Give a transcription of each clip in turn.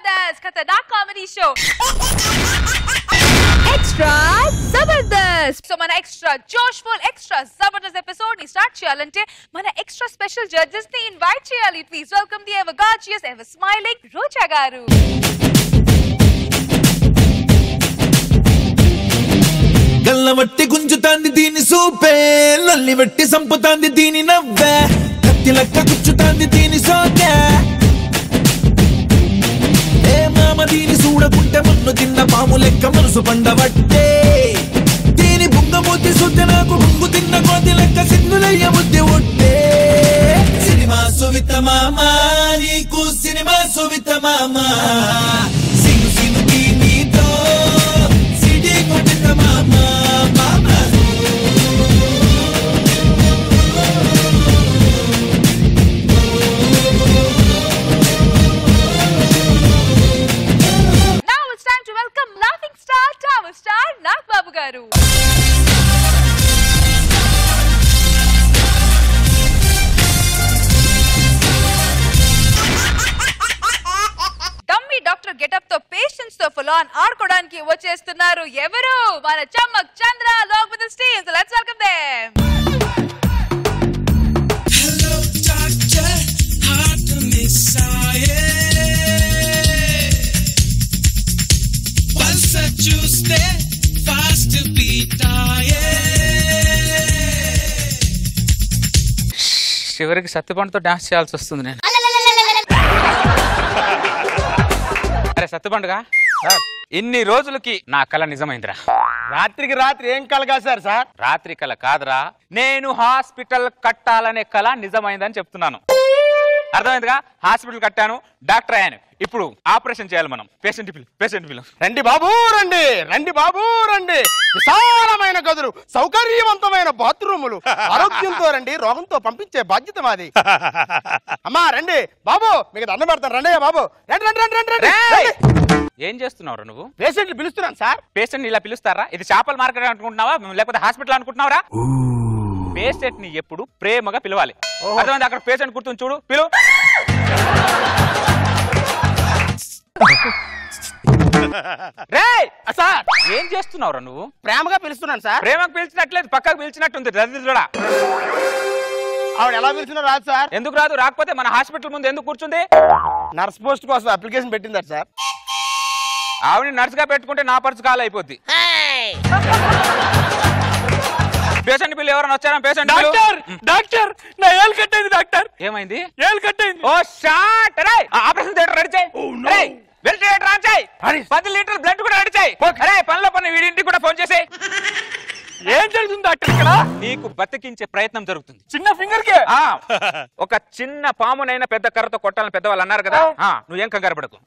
जबरदस्त खतरनाक comedy show extra Jabardasth so మన ఎక్స్ట్రా జోష్ఫుల్ ఎక్స్ట్రా జబర్దస్త్ ఎపిసోడ్ ని స్టార్ట్ చేయాలంటే మన ఎక్స్ట్రా స్పెషల్ జడ్జెస్ ని ఇన్వైట్ చేయాలి please welcome the ever gorgeous ever smiling Roja garu గల్లవట్టి గుంజుతాంది దీని సూపే లల్లి వెట్టి సంపుతాంది దీని నవ్వే కత్తి లెక్క గుచ్చుతాంది దీని సోకే ఏ మామ దీని చూడకుంటే మన్ను తిన్న పాము లెక్క మనసు పండబట్టే దీని బుంగమూతి సుద్ది నాకు బుంగు తిన్న కోతి లెక్క సిగ్గులయ్య బుద్ధి ఒట్టే సినిమా సువిత మామ నీకు సినిమా సువిత మామ సిను సిను నీతో సిడి కొట్టిన మామ మామ now it's time to welcome laughing star tower star Nag Babu garu dummy doctor getup తో పేషెంట్స్ తో ఫుల్ ఆన్ ఆడుకోవడానికి వచ్చేస్తున్నారు ఎవరు మన చమ్మక్ చంద్ర లోక్ with Steve let's welcome them Hello, doctor, heart to messiah. Pulse చూస్తే ఫాస్ట్ బీట్ చివరికి సత్తుపండుతో డాన్స్ చేయాల్సి వస్తుంది నేను అరే సత్తుపండుగా సార్ ఇన్ని రోజులకి నా కళ నిజమైందిరా రాత్రికి రాత్రి ఏం కలగా సార్ సార్ రాత్రి కళ కాదురా నేను హాస్పిటల్ కట్టాలనే కళ నిజమైందని చెప్తున్నాను అర్థమైందిగా హాస్పిటల్ కట్టాను డాక్టర్ అయ్యాను ఇప్పుడు ఆపరేషన్ చేయాలి మనం పేషెంట్ పిలు పేషెంట్ పిలు రండి బాబు రండి రండి బాబు రండి విశాలమైన గదులు సౌకర్యవంతమైన బాత్రూములు ఆరోగ్యంతో రండి రోగంతో పంపించే బాధ్యత మాది అమ్మా రండి బాబు మీకు దండం పెడతాను రండి బాబు రండి రండి రండి రండి రండి రేయ్! రండి. ఏం చేస్తున్నావురా నువ్వు పేషెంట్లు పిలుస్తున్నాను సార్ పేషెంట్ ఇలా పిలుస్తారా ఇది చేపల మార్కెట్ అనుకుంటున్నావా లేకపోతే హాస్పిటల్ అనుకుంటున్నావరా పేషెంట్ ని ఎప్పుడు ప్రేమగా పిలవాలి అర్థమైంది అక్కడ పేషెంట్ కూర్చొని చూడు పిలు రేయ్ సార్ ఏం చేస్తున్నావురా నువ్వు ప్రేమగా పిలుస్తున్నాను సార్ ప్రేమకు పిలిచినట్లేదు పక్కకు పిలిచినట్టుంది దరిద్రుడా ఆవిడ ఎలా పిలుస్తున్నారు రాదు సార్ ఎందుకు రాదు రాకపోతే మన హాస్పిటల్ ముందు ఎందుకు కూర్చుంది నర్స్ పోస్ట్ కోసం అప్లికేషన్ పెట్టింది సార్ ఆవిడ నర్సుగా పెట్టుకుంటే నా పర్సు కాల్ అయిపోద్ది పేషెంట్ బిల్ ఎవరైనా వచ్చారా పేషెంట్ డాక్టర్ డాక్టర్ నా ఏలు కట్టేది డాక్టర్ ఏమైంది ఏలు కట్టేది ఓ షాట్ రే ఆపరేషన్ థియేటర్ రెడీ చేయి రే వెంటిలేటర్ ఆన్ చేయి హరి. పది లీటర్ బ్లడ్ కూడా రెడీ చేయి ఓకే. అరే పనిలో పని వీడింటికి కూడా ఫోన్ చేసేయ్ ఏం జరుగుతుంది డాక్టర్ ఇక్కడ నీకు బతికించే ప్రయత్నం జరుగుతుంది చిన్న ఫింగర్ కే ఆ ఒక చిన్న పామునైనా పెద్ద కర్రతో కొట్టాలని పెద్దవాళ్ళు అన్నారు కదా ఆ నువ్వేం కంగారు పడకు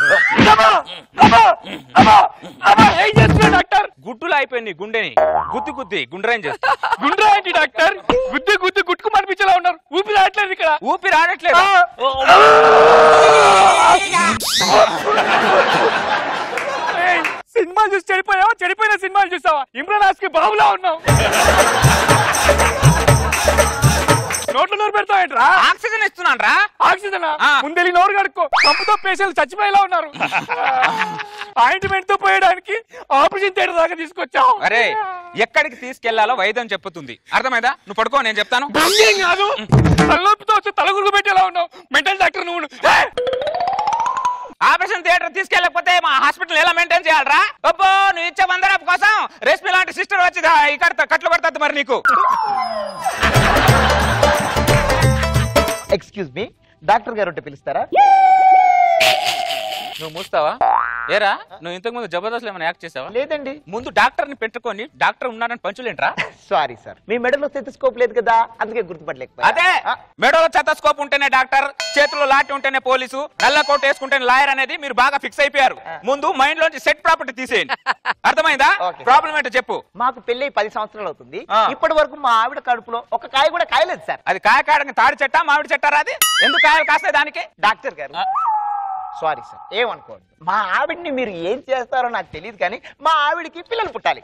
ఏం చేస్తున్నా డాక్టర్ గుడ్డులు అయిపోయింది గుండెని గుద్ది గుద్ది గుండ్రేం చేస్తా గుండ్రా ఏంటి డాక్టర్ గుద్ది గుద్ది గుట్టుకు మనిపించేలా ఉన్నారు ఊపిరి రావట్లేదు ఇక్కడ ఊపిరి ఆడట్లేదు ఏయ్, సినిమా చూసి చెడిపోయావా చెడిపోయిన సినిమాలు చూసావా ఇమ్రాన్ హాస్కి బాబులా ఉన్నావు నోట్లో నోరు పెడతావేంట్రా ఆక్సిజన్ ఇస్తున్నాను రా ఆక్సిజన్ ఆ. ముందెళ్ళి నోరు కడుక్కో కంపుతో పేషెంట్లు చచ్చిపోయేలా ఉన్నారు ఆయింట్మెంట్ తో పోయడానికి ఆపరేషన్ థియేటర్ దాకా తీసుకొచ్చావు అరే ఎక్కడికి తీసుకెళ్లాలో వైద్యం చెప్పుతుంది అర్థమైందా నువ్వు పడుకో నేను చెప్తాను బ్రహ్మేం కాదు తలనొప్పితో వచ్చి తలగురుకు పెట్టేలా ఉన్నావు మెంటల్ డాక్టర్ నువ్వు ఏయ్! ఆపరేషన్ థియేటర్ తీసుకెళ్ళకపోతే మా హాస్పిటల్ ఎలా మెయింటైన్ చేయాలరా అబ్బో నువ్వు ఇచ్చే వందరపు కోసం రేష్మి లాంటి సిస్టర్ వచ్చి దా- ఇక్కడ కట్లు పడుతుంది మరి నీకు ఎక్స్క్యూజ్ మీ డాక్టర్ గారు ఉంటే పిలుస్తారా నువ్వు మూస్తావా ఏరా నువ్వు ఇంతకు ముందు జబర్దస్త్ ఏమైనా యాక్ట్ చేసావా లేదండి ముందు డాక్టర్ ని పెట్టుకొని డాక్టర్ ఉన్నారని పంచులేంట్రా సారీ సార్ మీ మెడలో స్కోప్ లేదు కదా అందుకే గుర్తుపట్టలేకపోయా అదే ఆ, మెడలో చెత్తస్కోప్ ఉంటేనే డాక్టర్ చేతిలో లాటి ఉంటేనే పోలీసు నల్ల కోట్ వేసుకుంటేనే లాయర్ అనేది మీరు బాగా ఫిక్స్ అయిపోయారు ముందు మైండ్ లోంచి సెట్ ప్రాపర్టీ తీసేయండి అర్థమైందా Okay. ప్రాబ్లం ఏంటో చెప్పు మాకు పెళ్ళి పది సంవత్సరాలు అవుతుంది ఆ. ఇప్పటి వరకు మా ఆవిడ కడుపులో ఒక కాయ కూడా కాయలేదు సార్ అది కాయ కాయడానికి తాడి చెట్టా మామిడి చెట్టారా అది ఎందుకు కాయలు కాస్తాయి దానికి డాక్టర్ గారు సారీ సార్ ఏమనుకోండి మా ఆవిడ్ని మీరు ఏం చేస్తారో నాకు తెలియదు కానీ మా ఆవిడకి పిల్లలు పుట్టాలి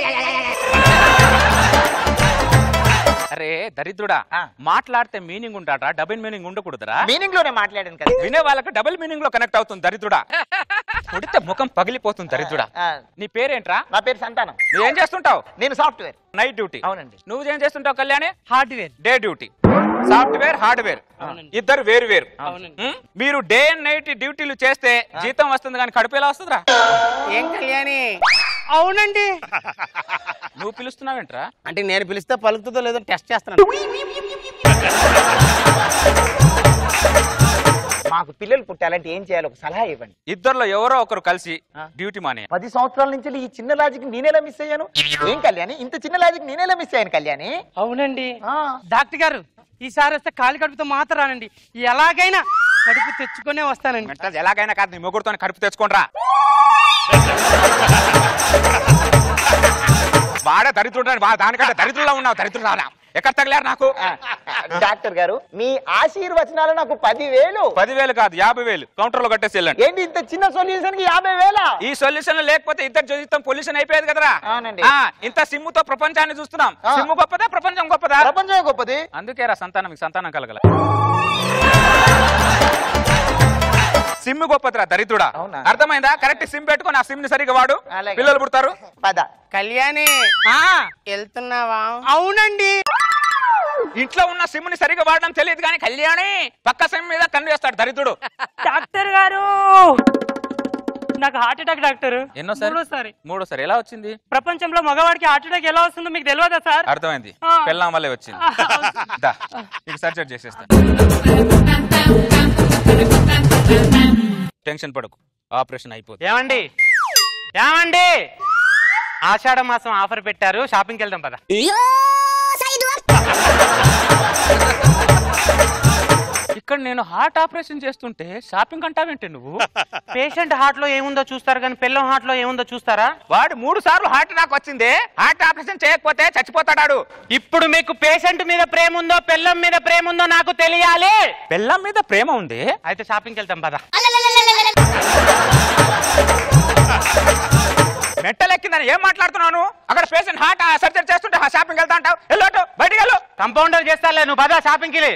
అరే దరిద్రుడా ఆ. మాట్లాడితే మీనింగ్ ఉంటాడా డబుల్ మీనింగ్ ఉండకూడదురా మీనింగ్ లోనే మాట్లాడాను కదా వినే వాళ్ళకి డబుల్ మీనింగ్ లో కనెక్ట్ అవుతుంది దరిద్రుడా కొడితే ముఖం పగిలిపోతుంది దరిద్రుడా ఆ, నీ పేరేంట్రా నా పేరు సంతానం నువ్వేం చేస్తుంటావు నేను సాఫ్ట్వేర్ నైట్ డ్యూటీ అవునండి నువ్వు ఏం చేస్తుంటావు Kalyani hardware day duty software hardware ఇద్దరు వేరు వేరు అవునండి. ఉం? మీరు డే అండ్ నైట్ డ్యూటీలు చేస్తే జీతం వస్తుంది కానీ కడుపు ఎలా వస్తుందిరా ఏం కళ్యాణి అవునండి నువ్వు పిలుస్తున్నావేంట్రా అంటే నేను పిలిస్తే పలుకుతుందో లేదో టెస్ట్ చేస్తున్నాను మాకు పిల్లలు పుట్టాలంటే ఏం చేయాలి ఒక సలహా ఇవ్వండి ఇద్దరులో ఎవరో ఒకరు కలిసి ఆ. డ్యూటీ మానే పది సంవత్సరాల నుంచి ఈ చిన్న లాజిక్ నేనేలా మిస్ అయ్యాను ఏం కళ్యాణి ఇంత చిన్న లాజిక్ నేనేలా మిస్ అయ్యాను కళ్యాణి అవునండి ఆ, డాక్టర్ గారు ఈసారి వస్తే కాలి కడుపుతో మాత్రం రానండి ఎలాగైనా కడుపు తెచ్చుకునే వస్తానండి మెంటల్ ఎలాగైనా కాదు నీ ముగ్గురుతో కడుపు తెచ్చుకోనరా వాడే దరిద్రుడు వా దానికంటే దరిద్రులా ఉన్నావు దరిద్రులా ఎక్కడ తగిలారు నాకు ఆ, డాక్టర్ గారు మీ ఆశీర్వచనాలు నాకు పదివేలు పదివేలు కాదు యాభై వేలు కౌంటర్ లో కట్టేసి వెళ్ళండి ఏంటి ఇంత చిన్న సొల్యూషన్ కి యాభై వేల ఈ సొల్యూషన్ లేకపోతే ఇద్దరు జీవితం పొల్యూషన్ అయిపోయేది కదరా అవునండి. ఆ, ఇంత సిమ్ముతో ప్రపంచాన్ని చూస్తున్నాం ఆ. సిమ్ము గొప్పదా ప్రపంచం గొప్పదా ప్రపంచమే గొప్పది అందుకే రా సంతానం మీకు సంతానం కలగల సిమ్ గొప్పదిరా దరిద్రుడా అవునా? అర్థమైందా కరెక్ట్ సిమ్ పెట్టుకొని ఆ సిమ్ ని సరిగా వాడు అలాగే. పిల్లలు పుడతారు పద కళ్యాణి ఆ, వెళ్తున్నావా అవునండి ఇంట్లో ఉన్న సిమ్ ని సరిగా వాడడం తెలియదు కానీ కళ్యాణి పక్క సిమ్ మీద కన్ను వేస్తాడు దరిద్రుడు డాక్టర్ గారు నాకు హార్ట్ అటాక్ డాక్టర్ ఎన్నోసారి? మూడోసారి మూడోసారి ఎలా వచ్చింది ప్రపంచంలో మగవాడికి హార్ట్ అటాక్ ఎలా వస్తుందో మీకు తెలియదా సార్ అర్థమైంది ఆ. పెళ్ళాం వల్లే వచ్చింది దా నీకు సర్జరీ చేసేస్తాను టెన్షన్ పడకు ఆపరేషన్ అయిపోతుంది ఏమండి ఏమండి ఆషాఢ మాసం ఆఫర్ పెట్టారు షాపింగ్కి వెళ్దాం పద ఇక్కడ నేను హార్ట్ ఆపరేషన్ చేస్తుంటే షాపింగ్ అంటావేంటి నువ్వు పేషెంట్ హార్ట్ లో ఏముందో చూస్తారు కానీ పిల్లం హార్ట్ లో ఏముందో చూస్తారా వాడు మూడు సార్లు హార్ట్ అటాక్ వచ్చింది హార్ట్ ఆపరేషన్ చేయకపోతే చచ్చిపోతాడాడు ఇప్పుడు మీకు పేషెంట్ మీద ప్రేమ ఉందో పిల్లం మీద ప్రేమ ఉందో నాకు తెలియాలి పెళ్ళం మీద ప్రేమ ఉంది అయితే షాపింగ్కి వెళ్తాం పద మెట్టలెక్కిందని ఏం మాట్లాడుతున్నాను అక్కడ పేషెంట్ హార్ట్ సర్జరీ చేస్తుంటే షాపింగ్ వెళ్తా అంటావు వెళ్ళోటు బయటికి వెళ్ళు కంపౌండర్ చేస్తాలే నువ్వు పద షాపింగ్కి వెళ్ళి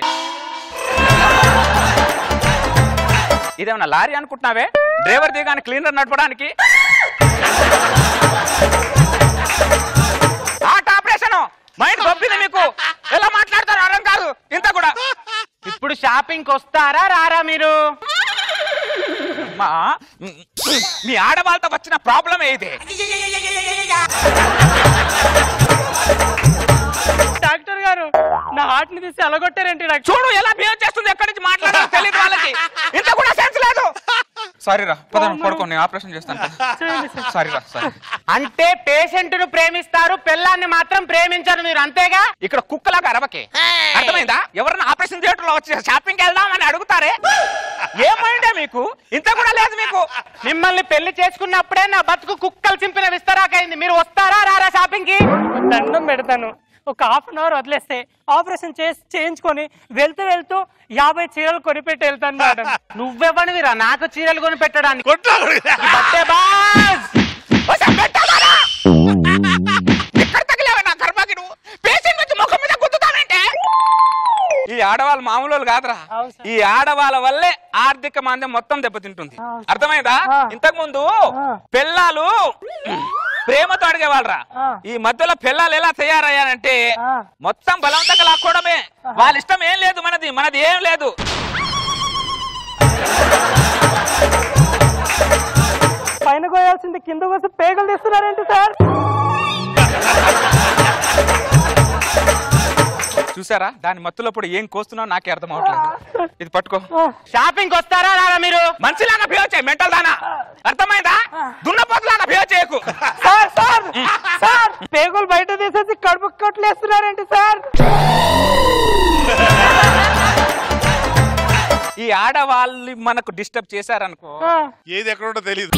ఇదేమన్నా లారీ అనుకుంటున్నావే డ్రైవర్ దిగాని క్లీనర్ నడపడానికి హార్ట్ ఆపరేషన్ మైండ్ పంపింది మీకు ఎలా మాట్లాడతారు అర్థం కాదు ఇంత కూడా ఇప్పుడు షాపింగ్కి వస్తారా రారా మీరు మా మీ ఆడవాళ్ళతో వచ్చిన ప్రాబ్లం ఇది డాక్టర్ గారు నా హార్ట్ ని తీసి అలగొట్టారేంటి డాక్టర్ చూడు ఎలా బిహేవ్ చేస్తుంది ఎక్కడి నుంచి మాట్లాడాలో తెలియదు వాళ్ళకి ఇంత కూడా సెన్స్ లేదు సారీ రా పద పడుకో నేను ఆపరేషన్ చేస్తాను సారీ రా సారీ అంటే పేషెంట్ ను ప్రేమిస్తారు పిల్లాన్ని మాత్రం ప్రేమించరు మీరు అంతేగా ఇక్కడ కుక్కలాగా అరవకే అర్థమైందా ఎవరన్నా ఆపరేషన్ థియేటర్ లో వచ్చి షాపింగ్ వెళ్దాం అని అడుగుతారే ఏమైందే మీకు ఇంత కూడా లేదు మీకు మిమ్మల్ని పెళ్లి చేసుకున్నప్పుడే నా బతుకు కుక్కలు చింపిన విస్తరాకైంది మీరు వస్తారా రారా షాపింగ్ కి దండం పెడతాను ఒక హాఫ్ అన్ అవర్ వదిలేస్తే ఆపరేషన్ చేసి చేయించుకొని వెళ్తూ వెళ్తూ యాభై చీరలు కొనిపెట్టి వెళ్తాను మేడం నువ్వెవనివిరా నాకు చీరలు కొని పెట్టడానికి బట్టే బాస్! వచ్చా, పెట్టావారా? ఎక్కడ తగిలావే నా కర్మకి నువ్వు పేషెంట్ వచ్చి ముఖం మీద గుద్దుతానంటే ఈ ఆడవాళ్ళు మామూలు వాళ్ళు కాదురా అవును సార్. ఈ ఆడవాళ్ళ వల్లే ఆర్థిక మాంద్యం మొత్తం దెబ్బతింటుంది అర్థమైందా ఇంతకు ముందు పిల్లలు ప్రేమతో అడిగేవాళ్ళరా ఈ మధ్యలో పిల్లలు ఎలా తయారయ్యారంటే మొత్తం బలవంతంగా లాక్కోవడమే వాళ్ళ ఇష్టం ఏం లేదు మనది మనది ఏం లేదు పైన కోయాల్సింది కింద కోసం పేగలు తీస్తున్నారేంటి సార్ చూసారా దాని మత్తులప్పుడు ఏం కోస్తున్నావు నాకే అర్థం అవట్లేదు ఇది పట్టుకో షాపింగ్ వస్తారా రారా మీరు మంచిలాగా బిహేవ్ చేయి మెంటల్ దానా అర్థమైందా దున్నపోతులాగా బిహేవ్ చేయకు సార్ సార్ సార్ పేగులు బయట తీసేసి కడుపు కొట్లేస్తున్నారేంటి సార్ ఈ ఆడవాళ్ళు మనకు డిస్టర్బ్ చేశారనుకో ఏది ఎక్కడుంటో తెలియదు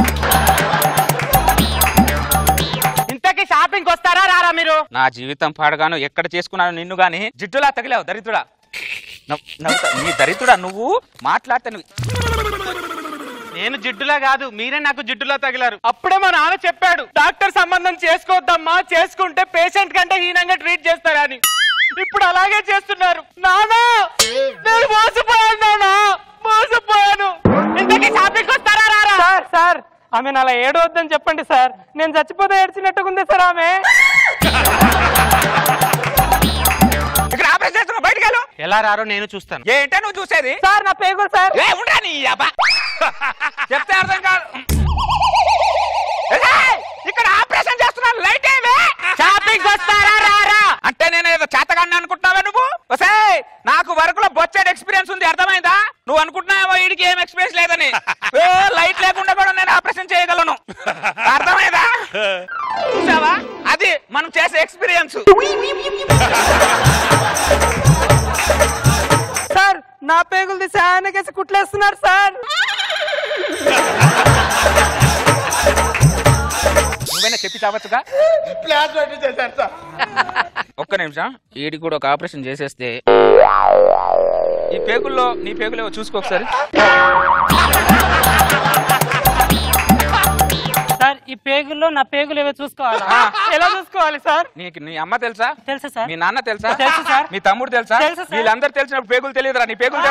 ఇంతకీ షాపింగ్ వస్తారా రారా మీరు నా జీవితం పాడగాను ఎక్కడ చేసుకున్నాను నిన్ను గాని జిడ్డులా తగిలావు దరిద్రుడా నవ్- నవ్వుతా. నీ దరిద్రుడా నువ్వు మాట్లాడితే నువ్వు నేను జిడ్డులా కాదు మీరే నాకు జిడ్డులా తగిలారు అప్పుడే మా నాన్న చెప్పాడు డాక్టర్ సంబంధం చేసుకోవద్దమ్మా చేసుకుంటే పేషెంట్ కంటే హీనంగా ట్రీట్ చేస్తారని ఇప్పుడు అలాగే చేస్తున్నారు నానా నేను మోసపోయాను నానా మోసపోయాను ఇంతకీ షాపింగ్ వస్తారా రారా సార్ సార్ ఆమె అలా ఏడవద్దని చెప్పండి సార్ నేను చచ్చిపోతే ఏడ్చినట్టుకుంది సార్ ఆమె ఇక్కడ ఆపరేషన్ చేస్తున్నా బయటకు వెళ్ళు ఎలా రారో నేను చూస్తాను ఏంటే నువ్వు చూసేది సార్ నా పేగులు సార్ ఏ ఉండరా నీ అబ్బా చెప్తే అర్థం కాదు ఏయ్, ఇక్కడ ఆపరేషన్ చేస్తున్నాను లైట్ ఏవే షాపింగ్ వస్తారా రారా అంటే నేను ఏదో చేతగాన్ని అనుకుంటున్నావా నువ్వు వసే నాకు వరకులో బొచ్చేడు ఎక్స్పీరియన్స్ ఉంది అర్థమైందా నువ్వు అనుకుంటున్నావో వీడికి ఏం ఎక్స్పీరియన్స్ లేదని ఏ, లైట్ లేకుండా కూడా నేను ఆపరేషన్ చేయగలను అర్థమైందా చూసావా అది మనం చేసే ఎక్స్పీరియన్స్ సార్ నా పేగులు తీసి ఆయనకేసి కుట్లేస్తున్నారు సార్ నువ్వైనా చెప్పి చావచ్చుగా ప్లాన్ రెడీ చేశారు సార్ ఒక్క నిమిషం వీడికి కూడా ఒక ఆపరేషన్ చేసేస్తే ఈ పేగుల్లో నీ పేగులేవో చూసుకో ఒకసారి సార్ ఈ పేగుల్లో నా పేగులు ఏవో చూసుకోవాలా ఆ. ఎలా చూసుకోవాలి సార్ నీకు నీ అమ్మ తెలుసా తెలుసా సార్ మీ నాన్న తెలుసా తెలుసు సార్. మీ తమ్ముడు తెలుసా తెలుసు సార్. వీళ్ళందరూ తెలిసినప్పుడు పేగులు తెలియదురా నీ పేగులు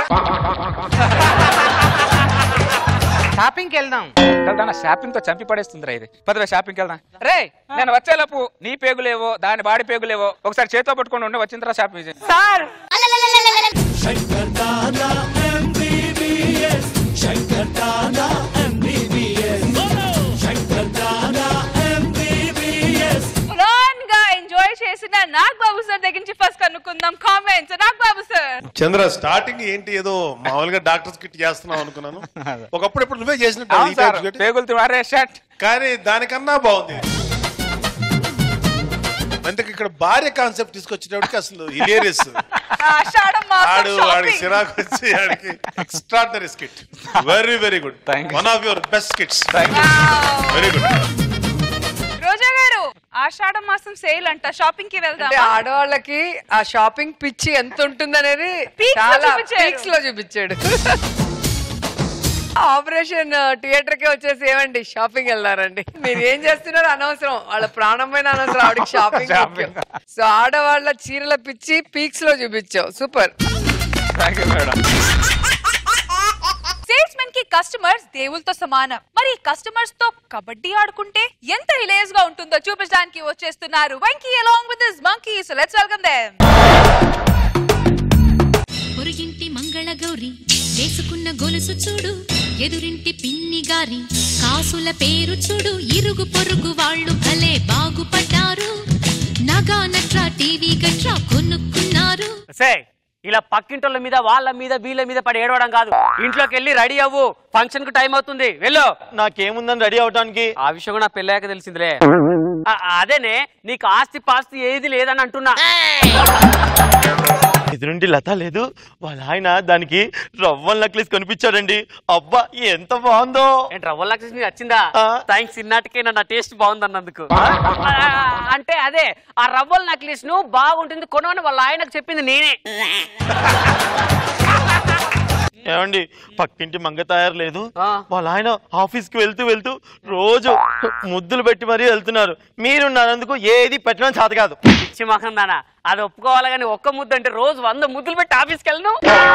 షాపింగ్కి వెళ్దాం తెలుసా షాపింగ్ తో చంపి పడేస్తుందిరా ఇది పదవే షాపింగ్ వెళ్దాం రే నేను వచ్చేలోపు నీ పేగులేవో దాని బాడీ పేగులేవో ఒకసారి చేతితో పట్టుకొని ఉండి వచ్చిన తర్వాత షాపింగ్ చేయి. సార్ ఫన్ గా ఎంజాయ్ చేసిన నాగ్ బాబు సార్ దగ్గర నుంచి ఫస్ట్ కనుక్కుందాం comments Nag Babu sir Chandra starting ఏంటి ఏదో మామూలుగా డాక్టర్స్ కిట్ చేస్తున్నావు అనుకున్నాను ఒకప్పుడు ఇప్పుడు నువ్వే చేసినట్టు అవును ఈ type సార్ kit. పేగులు తివారే షర్ట్ కానీ దానికన్నా బాగుంది అందుకే ఇక్కడ భార్య కాన్సెప్ట్ తీసుకొచ్చేటప్పటికి అసలు హిలేరియస్ ఆషాఢం ఆడు మాసం వాడికి షాపింగ్ సిరాకు వచ్చి ఆడికి extraordinary skit very very good Thank you. One of your best skits Thank you. Very good Roja garu ఆషాఢ మాసం సేల్ అంట షాపింగ్ కి అంటే వెళ్దాం ఆడవాళ్ళకి ఆ షాపింగ్ పిచ్చి ఎంత ఉంటుందనేది Peaks లో చాలా చూపించారు. పీక్స్ లో చూపించాడు ఆపరేషన్ థియేటర్ కి వచ్చేసి ఏమండి షాపింగ్ వెళ్ళారండి మీరు ఏం చేస్తున్నారు అనవసరం వాళ్ళ ప్రాణమైన అనవసరం ఆవిడకి షాపింగ్ Shopping. సో ఆడవాళ్ళ చీరల పిచ్చి పీక్స్ లో చూపించావు super thank you madam sales men కి కస్టమర్స్ దేవులతో సమానం మరి కస్టమర్స్ తో కబడ్డీ ఆడుకుంటే ఎంత రిలేజ్ గా ఉంటుందో చూపించడానికి వచ్చేస్తున్నారు Venky along with this monkey so let's welcome them పొరుగింటి మంగళ గౌరి వేసుకున్న గొలుసు చూడు ఎదురింటి పిన్ని గారి కాసుల పేరు చూడు ఇరుగు పొరుగు వాళ్ళు భలే బాగుపడ్డారు నగా నట్రా టీవీ గట్రా కొనుక్కున్నారు సే ఇలా పక్కింటోళ్ళ మీద వాళ్ళ మీద వీళ్ళ మీద పడి ఏడవడం కాదు ఇంట్లోకి వెళ్ళి రెడీ అవ్వు ఫంక్షన్ కు టైం అవుతుంది వెళ్ళు నాకేముందని రెడీ అవడానికి ఆ విషయం కూడా పెళ్ళాక తెలిసిందిలే ఆ, అదేనే నీకు ఆస్తి పాస్తి ఏది లేదని అంటున్నా ఎదురుండి లత లేదు వాళ్ళ ఆయన దానికి రవ్వల నక్లీస్ కనిపించాడండి అబ్బా ఎంత బాగుందో ఏంటి రవ్వ లక్ష్మి నీకు నచ్చిందా ఆ. థ్యాంక్స్ ఇన్నాటికే నా టేస్ట్ బాగుంది అన్నందుకు ఆ, అంటే అదే ఆ రవ్వల నక్లీస్ ను బాగుంటుంది కొనమని వాళ్ళ ఆయనకు చెప్పింది నేనే ఏమండి పక్కింటి మంగ తయారు లేదు ఆ. వాళ్ళ ఆయన ఆఫీస్ కి వెళ్తూ వెళ్తూ రోజు ముద్దులు పెట్టి మరీ వెళ్తున్నారు మీరున్నందుకు ఏది పెట్టడం చేత కాదు పిచ్చి మహం దానా అది ఒప్పుకోవాలి కానీ ఒక్క ముద్దు అంటే రోజు వంద ముద్దులు పెట్టి ఆఫీస్కి వెళ్ళను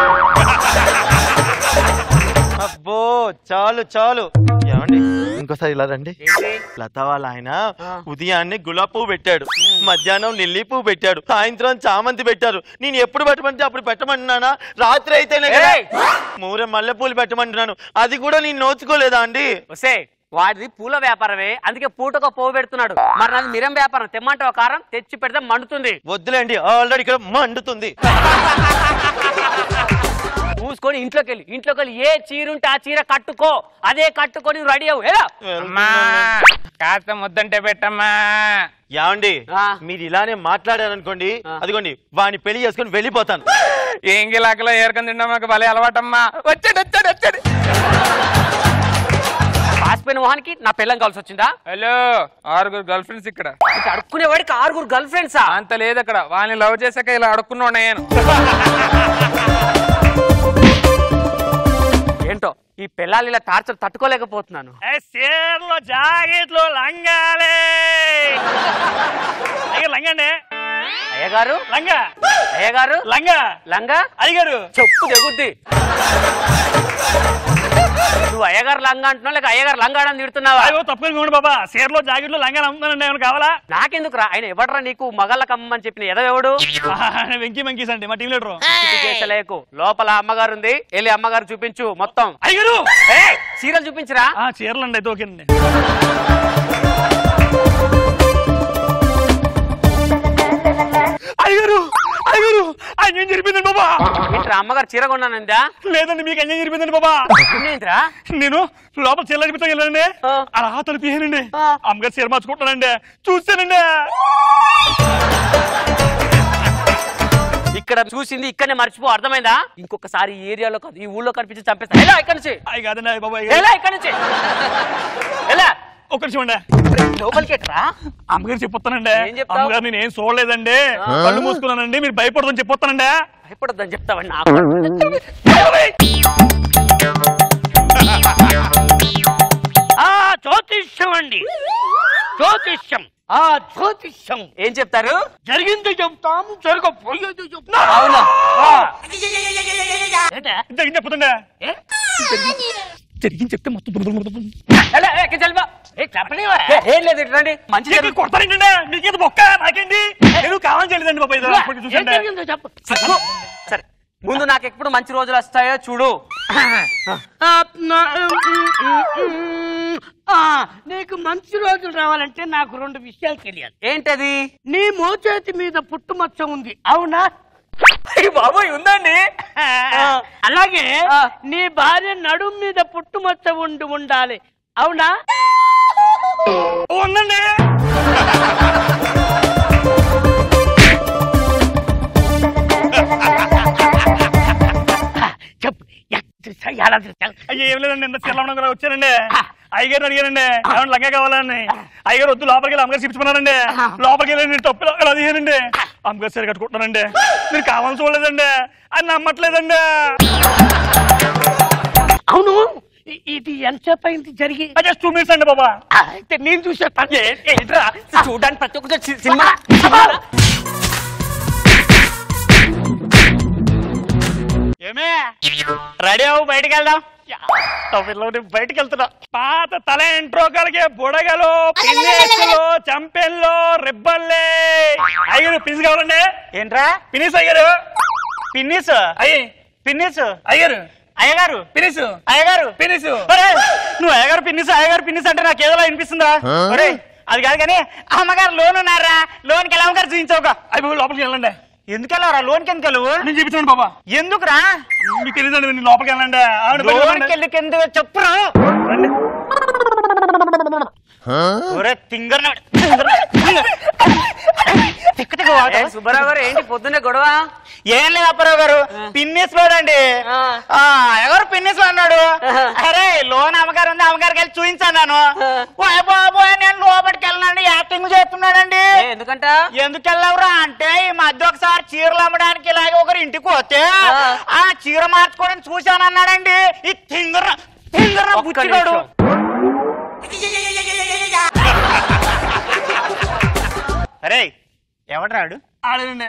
అబ్బో చాలు చాలు ఏమండి ఇంకోసారి ఇలా రండి లత వాళ్ళ ఆయన ఉదయాన్నే గులాబ్ పువ్వు పెట్టాడు మధ్యాహ్నం నెల్లి పువ్వు పెట్టాడు సాయంత్రం చామంతి పెట్టారు నేను ఎప్పుడు పెట్టమంటే అప్పుడు పెట్టమంటున్నానా రాత్రి అయితేనే కదా ఏయ్! మూరే మల్లెపూలు పెట్టమంటున్నాను అది కూడా నేను నోచుకోలేదా అండి వసే వాడిది పూల వ్యాపారమే అందుకే పూటకు పోవు పెడుతున్నాడు మరి నాది మిరం వ్యాపారం తెమ్మంటే ఒక కారం తెచ్చి పెడితే మండుతుంది వద్దులేండి ఆల్రెడీ ఇక్కడ మండుతుంది పూసుకొని ఇంట్లోకి వెళ్ళి ఇంట్లోకి వెళ్ళి ఏ చీర ఉంటే ఆ చీర కట్టుకో అదే కట్టుకొని రెడీ అవ్వు ఎలా అమ్మా కాస్త ముద్దంటే పెట్టమ్మా ఏమండి ఆ. మీరు ఇలానే మాట్లాడారనుకోండి అదిగోండి వాడిని పెళ్లి చేసుకొని వెళ్ళిపోతాను ఏం గిలాకలో ఏరకం తింటాం మాకు భలే అలవాటమ్మా వచ్చాడు వచ్చాడు వచ్చాడు పాసిపోయిన మొహానికి నా పిల్లం కలిసి వచ్చిందా హలో ఆరుగురు గర్ల్ ఫ్రెండ్స్ ఇక్కడ ఇక అడుక్కునేవాడికి ఆరుగురు గర్ల్ ఫ్రెండ్సా అంత లేదు అక్కడ వాళ్ళని లవ్ చేశాక ఇలా అడుక్కున్నా నేను ఏంటో ఈ పిల్లలు ఇలా టార్చర్ తట్టుకోలేకపోతున్నాను చీరలు జాకెట్లు లంగాలే అయ్యో లంగండి అయ్యగారు లంగా అయ్యగారు లంగా లంగా అయ్యగారు చెప్పు తెగుద్ది నువ్వు అయ్యగారు లంగా అంటున్నావు లేక అయ్యగారు లంగా అని తిడుతున్నావా అయ్యో తప్పకుండా బాబా చీరలో జాకెట్లో లంగాలు అమ్ముతానండి ఏమైనా కావాలా నాకెందుకు రా ఆయన ఎవడరా నీకు మగళ్ళకి అమ్మని చెప్పిన ఎదవెవడు వెంకీ వెంకీస్ అండి మా టీం లీడరు పిచ్చి చేసలేకు లోపల అమ్మగారు ఉంది వెళ్ళి అమ్మగారు చూపించు మొత్తం అయ్యగారు ఏయ్, చీరలు చూపించరా ఆ చీరలు అండి అయితే ఓకేనండి అయ్యగారు అయ్యగారు అన్యం జరిపిందండి బాబా ఏంట్రా అమ్మగారు చీర కొన్నానందా లేదండి మీకు అన్యం జరిపిందండి బాబా ఏంట్రా నేను లోపల చీరలు అడిపితే వెళ్ళానండి అలా తలిపియానండి అమ్మగారు చీర మార్చుకుంటానండి చూస్తానండి ఇక్కడ చూసింది ఇక్కడనే మర్చిపో అర్థమైందా ఇంకొకసారి ఈ ఏరియాలో కాదు ఈ ఊళ్ళో కనిపించి చంపేస్తా ఎలా ఇక్కడ నుంచి అయ్యి కాదండి అయ్య బాబా ఎలా ఇక్కడ నుంచి ఎలా ఒక్క నిమిషం అండి లోపలికి ఎట్రా అమ్మగారు చెప్పొస్తానండి ఏం చెప్తావ్? అమ్మగారు నేను ఏం చూడలేదండి కళ్ళు మూసుకున్నానండి మీరు భయపడదని చెప్పొస్తానండి భయపడొద్దని చెప్తావండి నాకు ఆ జ్యోతిష్యం అండి జ్యోతిష్యం ఆ జ్యోతిష్యం ఏం చెప్తారు జరిగింది చెప్తాం జరగబోయేది చెప్తాం అవునా ఆ. జరిగింది చెప్పదండి జరిగింది చెప్తే మొత్తం ఎలా, ఏ, ఇక్కడ చల్లిపో. ఏ, చెప్పనివా? ఏ, ఏం లేదు ఇటు రండి మంచి ఇక్కడ జరుగు- కొడతారండి మీకేది బొక్క నాకేంటి నేను కావాలని చేయలేదండి బాబా ఇది అప్పటికి ఏం చూసండి జరిగిందో చెప్పు సిగ్గు. సరే ముందు నాకు ఎప్పుడు మంచి రోజులు వస్తాయో చూడు ఆ, నా- ఆ, నీకు మంచి రోజులు రావాలంటే నాకు రెండు విషయాలు తెలియాలి ఏంటది నీ మోచేతి మీద పుట్టుమచ్చ ఉంది అవునా అయ్య బాబోయ్ ఉందండి అలాగే ఆ. నీ భార్య నడుం మీద పుట్టుమచ్చ ఉండి ఉండాలి అవునా ఉందండి చెప్పు ఎక్కడ చూసా, ఎలా చూసా? అయ్యో ఏం లేదండి ఎంత చల్లవడం కూడా వచ్చానండి అయ్యగారు అడిగానండి ఏమన్నా లంగా కావాలని అయ్యగారు వద్దు లోపలికి వెళ్ళి అమ్మగారు చూపించుకున్నారండి లోపలికి వెళ్ళి నేను తప్పు ఇలా తీయానండి అమ్మగారు సరి కట్టుకుంటున్నానండి మీరు కావాలని చూడలేదండి అని నమ్మట్లేదండి అవును ఇ- ఇది ఎంతసేపు అయింది జరిగి జస్ట్ టూ మినిట్స్ అండి బాబా ఆ, అయితే నేను చూసేస్తాను ఏంట్రా చూడడానికి ప్రతి ఒక్కటి సి- సినిమా ఏమే రెడీ అవ్వు బయటికి వెళ్దాం పిల్లలు బయటికి వెళ్తున్నా పాత తల ఎంట్రోకలకి బుడగలు పిన్నేసులు చంపెన్లు రిబ్బన్లే అయ్యారు పిన్స్ కావాలండి ఏంట్రా పినిస్ అయ్యారు పిన్నిస్ అయ్యి పిన్నిస్ అయ్యారు అయ్యగారు పినిస్ అయ్యగారు పినిస్ నువ్వు అయ్యగారు పిన్నిస్ అయ్యగారు పిన్నిస్ అంటే నాకు ఏదోలా వినిపిస్తుందా ఒరే అది కాదు కానీ అమ్మగారు లోన్ ఉన్నారా లోన్కి ఎలా అమ్మగారు చూపించవుక అయ్యి లోపలికి వెళ్ళండి ఎందుకు వెళ్ళారా లోన్కి ఎందుకు వెళ్ళవు నేను చూపించాను బాబా ఎందుకురా మీకు తెలియదండి మీరు లోపలికి వెళ్ళండి ఆవిడ బయట లోన్కి వెళ్ళండి. వెళ్ళి కింద చెప్పురా రండి. ఒరే తింగర ఏ, సుబ్బారావు గారు ఏంటి పొద్దున్నే గొడవ ఏం లేదు అప్పారావు గారు పిన్నిస్ లోడండి ఎవరు పిన్నిస్ లో అన్నాడు అరే లోన్ అమ్మగారు ఉంది అమ్మగారికి వెళ్ళి చూపించాను ఓయ్ బాబోయ్ నేను లోపలికి వెళ్ళనండి యాక్టింగ్ చేస్తున్నాడండి ఏ, ఎందుకంట ఎందుకు వెళ్ళవురా అంటే ఈ మధ్య ఒకసారి చీరలు అమ్మడానికి ఇలాగే ఒకరు ఇంటికి వస్తే ఆ చీర మార్చుకోవడం చూశాను అన్నాడండి ఈ తింగర తింగర ఒక్క బుచ్చిగాడు నిమిషం. అరే ఎవడ్రాడు ఆడనండి